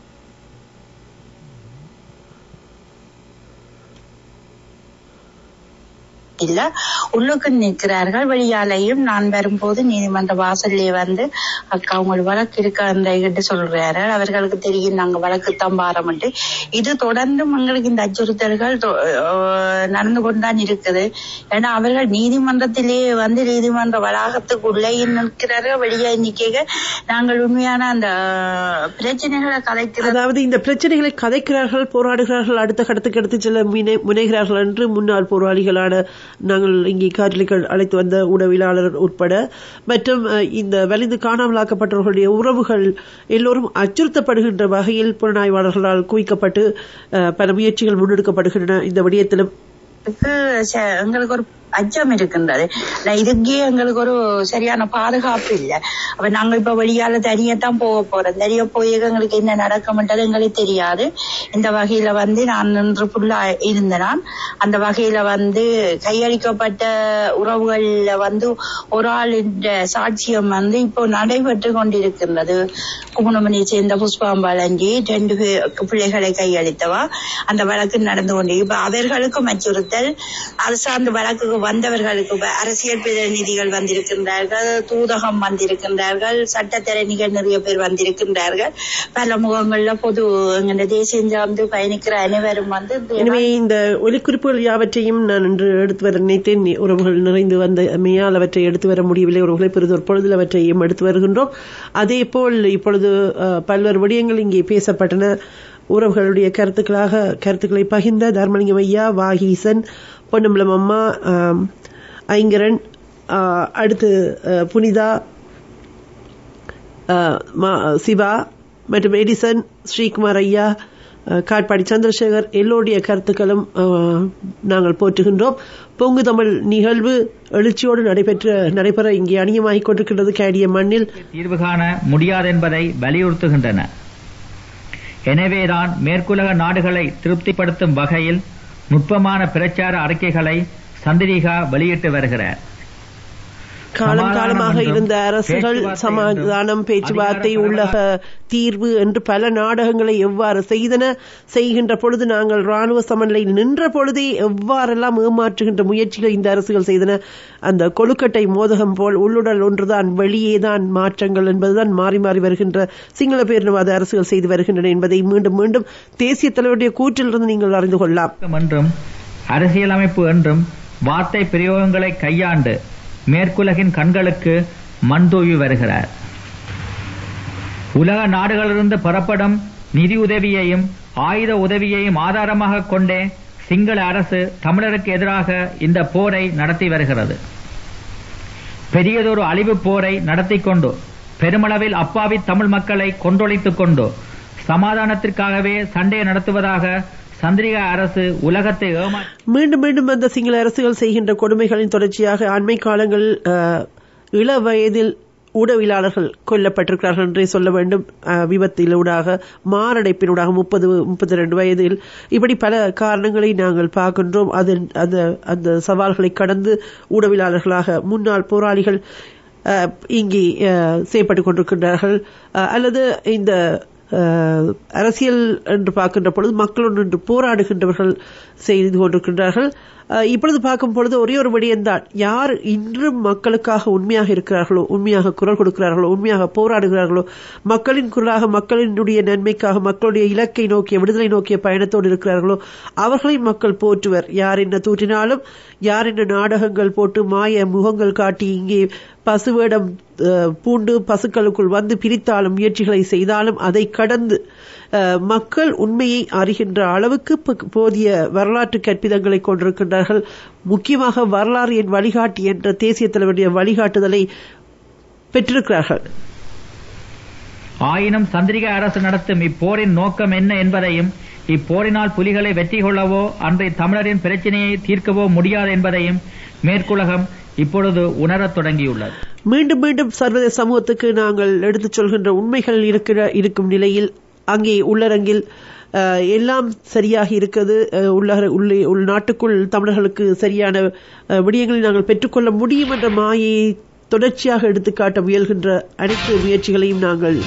S18: இல்ல உள்ளுக்கு நிற்கிறார்கள் வெளியாலையும் நான் வரும்போது நீதிமன்ற வாசல்லே வந்து அக்கா உங்களுக்கு வழக்கு இருக்க அந்த கிட்ட சொல்றாரு அவர்களுக்கு தெரியும் நாங்க வழக்கு தான் பாரம்ட்டு இது தொடர்ந்து எங்களுக்கு இந்த அச்சுறுத்தல்கள் தொ- அஹ் நடந்து கொண்டுதான் இருக்குது ஏன்னா அவர்கள் நீதிமன்றத்திலே வந்து நீதிமன்ற வளாகத்துக்குள்ளே நிற்கிறார்கள் வெளியே நிக்க நாங்கள் உண்மையான அந்த பிரச்சனைகளை கலைக்கிறது
S1: அதாவது இந்த பிரச்சனைகளை கதைக்கிறார்கள் போராடுகிறார்கள் அடுத்த கட்டத்துக்கு எடுத்து செல்ல முனை- முனைகிறார்கள் என்று முன்னாள் போராளிகளான நாங்கள் இங்கே காற்றலிகள் அழைத்து வந்த உடவியலாளர் உட்பட மற்றும் அஹ், இந்த வலிந்து காணாமலாக்கப்பட்டவர்களுடைய உறவுகள் எல்லோரும் அச்சுறுத்தப்படுகின்ற வகையில் புலனாய்வாளர்களால் குவிக்கப்பட்டு அஹ், பல முயற்சிகள் முன்னெடுக்கப்படுகின்றன இந்த விடயத்திலும்
S18: ச- எங்களுக்கு ஒரு அச்சம் இருக்கின்றது இல்ல, இதுக்கே எங்களுக்கு ஒரு சரியான பாதுகாப்பு இல்லை அப்ப நாங்க இப்ப வெளியால தனியத்தான் போக போறோம் தனியா போய் எங்களுக்கு என்ன நடக்கும்ன்றது எங்களுக்கு தெரியாது இந்த வகையில வந்து நான் நின்று ஃபுல்லா இருந்த நான் அந்த வகையில வந்து கையளிக்கப்பட்ட உறவுகள்ல வந்து ஒரு ஆளின் சாட்சியம் வந்து இப்போ நடைபெற்று கொண்டிருக்கின்றது குமுணமணியை சேர்ந்த புஷ்பாம்பாலஞ்சி ரெண்டு பே- பிள்ளைகளை கையளித்தவா அந்த வழக்கு நடந்து கொண்டு இப்ப அவர்களுக்கும் அச்சுறுத்தல் அது சார்ந்த வழக்குக்கு வந்தவர்களுக்கு இப்ப அரசியல் பிரதிநிதிகள் வந்திருக்கின்றார்கள் தூதகம் வந்திருக்கின்றார்கள் சட்டத்தரணிகள் நிறைய பேர் வந்திருக்கின்றார்கள் பல முகங்கள்ல பொது எங்க தேசியம் சார்ந்து பயணிக்கிற அனைவரும் வந்து
S1: எனவே இந்த ஒலிக்குறிப்புகள் யாவற்றையும் நான் இன்று எடுத்து வர நினைத்தேன் உறவுகள் நிறைந்து வந்த மையால் அவற்றை எடுத்து வர முடியவில்லை உறவுகளை பெரிதொரு பொழுதில் அவற்றையும் எடுத்து வருகின்றோம் அதே போல் இப்பொழுது அஹ், பல்வேறு விடயங்கள் இங்கே பேசப்பட்டன உறவுகளுடைய கருத்துக்களாக கருத்துக்களை பகிர்ந்த தர்மலிங்கம் ஐயா வாகீசன் பொன்னம்பலம் அம்மா ஆம், ஐங்கரன் ஆஹ், அடுத்து அஹ், புனிதா ஆஹ், மா- சிவா மற்றும் எடிசன் ஸ்ரீகுமார் ஐயா ஆஹ், காட்பாடி சந்திரசேகர் எல்லோருடைய கருத்துக்களும் ஆஹ், நாங்கள் போற்றுகின்றோம் பொங்கு தமிழ் நிகழ்வு எழுச்சியோடு நடைபெற்ற நடைபெற இங்கே அணியமாகிக் கொண்டிருக்கின்றது கேடிய மண்ணில்
S19: தீர்வு காண முடியாதென்பதை வலியுறுத்துகின்றன எனவேதான் மேற்குலக நாடுகளை திருப்திப்படுத்தும் வகையில் நுட்பமான பிரச்சார அறிக்கைகளை சந்திரிகா வெளியிட்டு வருகிறார்
S1: காலம் காலமாக
S19: சமாதானம்
S1: இருந்த
S19: என்றும்,
S1: அரசுகள்
S19: பேச்சுவார்த்தை
S1: சமாதானம் பேச்சுவார்த்தை உள்ளக தீர்வு என்று பல நாடகங்களை எவ்வாறு செய்தன செய்கின்ற பொழுது நாங்கள் ராணுவ சமநிலையில் நின்ற பொழுதே எவ்வாறெல்லாம் ஏமாற்றுகின்ற முயற்சிகள் இந்த அரசுகள் செய்தன அந்த கொழுக்கட்டை மோதகம் போல் உள்ளுடல் ஒன்றுதான் வெளியேதான் மாற்றங்கள் என்பதுதான் மாறி மாறி வருகின்ற சிங்கள பேரினவாத அரசுகள் செய்து வருகின்றன என்பதை மீண்டும் மீண்டும் தேசிய தலைவருடைய கூற்றிலிருந்து நீங்கள் அறிந்து கொள்ளலாம்
S19: என்றும் அரசியலமைப்பு என்றும் வார்த்தை பிரயோகங்களை கையாண்டு மேற்குலகின் கண்களுக்கு மண் தூவி வருகிறார் உலக நாடுகளிலிருந்து பெறப்படும் நிதி உதவியையும் ஆயுத உதவியையும் ஆதாரமாக கொண்டே சிங்கள அரசு தமிழருக்கு எதிராக இந்த போரை நடத்தி வருகிறது பெரியதொரு அழிவு போரை நடத்திக் கொண்டு பெருமளவில் அப்பாவி தமிழ் மக்களை கொன்றொழித்துக் கொண்டு சமாதானத்திற்காகவே சண்டை நடத்துவதாக சந்திரிகா அரசு உலகத்தை ஏமா
S1: மீண்டும் மீண்டும் அந்த சிங்கள அரசுகள் செய்கின்ற கொடுமைகளின் தொடர்ச்சியாக அண்மை காலங்களில் அஹ், இள வயதில் ஊடகவியலாளர்கள் கொல்லப்பட்டிருக்கிறார்கள் என்றே சொல்ல வேண்டும் அஹ், விபத்திலூடாக மாரடைப்பினூடாக முப்பது முப்பத்தி ரெண்டு வயதில் இப்படி பல காரணங்களை நாங்கள் பார்க்கின்றோம் அது அந்த அந்த சவால்களை கடந்து ஊடகவியலாளர்களாக முன்னாள் போராளிகள் அஹ், இங்கே அஹ், செய்யப்பட்டுக் கொண்டிருக்கின்றார்கள் அஹ், அல்லது இந்த அஹ், அரசியல் என்று பார்க்கின்ற பொழுது மக்களுடன் நின்று போராடுகின்றவர்கள் செய்து கொண்டிருக்கின்றார்கள் அஹ், இப்பொழுது பார்க்கும் பொழுது ஒரே ஒரு விடயம்தான் யார் இன்றும் மக்களுக்காக உண்மையாக இருக்கிறார்களோ உண்மையாக குரல் கொடுக்கிறார்களோ உண்மையாக போராடுகிறார்களோ மக்களின் குரலாக மக்களினுடைய நன்மைக்காக மக்களுடைய இலக்கை நோக்கிய விடுதலை நோக்கிய பயணத்தோடு இருக்கிறார்களோ அவர்களை மக்கள் போற்றுவர் யார் என்ன தூற்றினாலும் யார் என்ன நாடகங்கள் போட்டு மாய முகங்கள் காட்டி இங்கே பசுவேடம் அஹ், பூண்டு பசுக்களுக்குள் வந்து பிரித்தாலும் முயற்சிகளை செய்தாலும் அதை கடந்து அஹ், மக்கள் உண்மையை அறிகின்ற அளவுக்கு ப- போதிய வரலாற்று கற்பிதங்களை கொண்டிருக்கின்றார்கள் முக்கியமாக வரலாறு என் வழிகாட்டி என்ற தேசிய தலைவருடைய வழிகாட்டுதலை பெற்றிருக்கிறார்கள்
S19: ஆயினும் சந்திரிகா அரசு நடத்தும் இப்போரின் நோக்கம் என்ன என்பதையும் இப்போரினால் புலிகளை வெற்றி கொள்ளவோ அன்றைய தமிழரின் பிரச்சனையை தீர்க்கவோ முடியாது என்பதையும் மேற்குலகம் இப்பொழுது உணரத் தொடங்கியுள்ளது
S1: மீண்டும் மீண்டும் சர்வதேச சமூகத்துக்கு நாங்கள் எடுத்துச் சொல்கின்ற உண்மைகள் இருக்கிற இருக்கும் நிலையில் அங்கே உள்ளரங்கில் அஹ், எல்லாம் சரியாக இருக்கிறது அஹ், உள்ளர உள்ளே உள்நாட்டுக்குள் தமிழர்களுக்கு சரியான அஹ், விடயங்களை நாங்கள் பெற்றுக்கொள்ள முடியும் என்ற மாயையை தொடர்ச்சியாக எடுத்துக்காட்ட முயல்கின்ற அனைத்து முயற்சிகளையும் நாங்கள்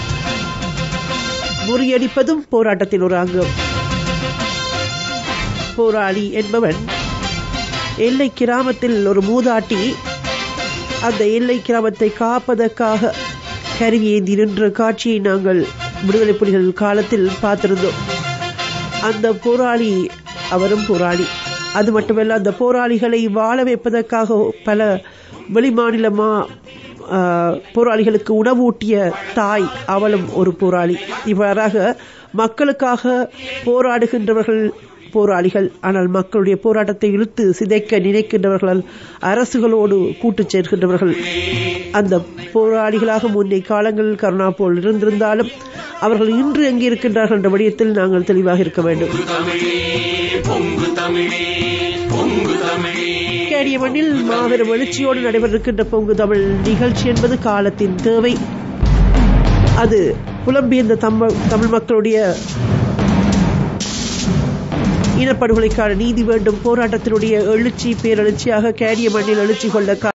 S1: முறியடிப்பதும் போராட்டத்தின் ஒரு அங்கம் போராளி என்பவன் எல்லை கிராமத்தில் ஒரு மூதாட்டி அந்த எல்லை கிராமத்தை காப்பதற்காக கருவி ஏந்தி நின்ற காட்சியை நாங்கள் விடுதலை புலிகள் காலத்தில் பார்த்திருந்தோம் அந்த போராளி அவரும் போராளி அது மட்டுமல்ல அந்த போராளிகளை வாழ வைப்பதற்காக பல வெளிமாநிலமா ஆஹ், போராளிகளுக்கு உணவூட்டிய தாய் அவளும் ஒரு போராளி இவ்வாறாக மக்களுக்காக போராடுகின்றவர்கள் போராளிகள் ஆனால் மக்களுடைய போராட்டத்தை இழுத்து சிதைக்க நினைக்கின்றவர்கள் அரசுகளோடு கூட்டுச் சேர்க்கின்றவர்கள் அந்த போராளிகளாக முன்னே காலங்களில் கருணா போல் இருந்திருந்தாலும் அவர்கள் இன்று எங்கே இருக்கின்றார்கள் என்ற விடயத்தில் நாங்கள் தெளிவாக இருக்க வேண்டும்
S6: பொங்கு தமிழே பொங்கு தமிழே
S1: கேடிய கேரிய மண்ணில் மாபெரும் எழுச்சியோடு நடைபெறிருக்கின்ற பொங்கு தமிழ் நிகழ்ச்சி என்பது காலத்தின் தேவை அது புலம்பெயர்ந்த தமிழ் தமிழ் மக்களுடைய இனப்படுகொலைக்கான நீதி வேண்டும் போராட்டத்தினுடைய எழுச்சி பேரெழுச்சியாக கேரிய மண்ணில் எழுச்சி கொள்ள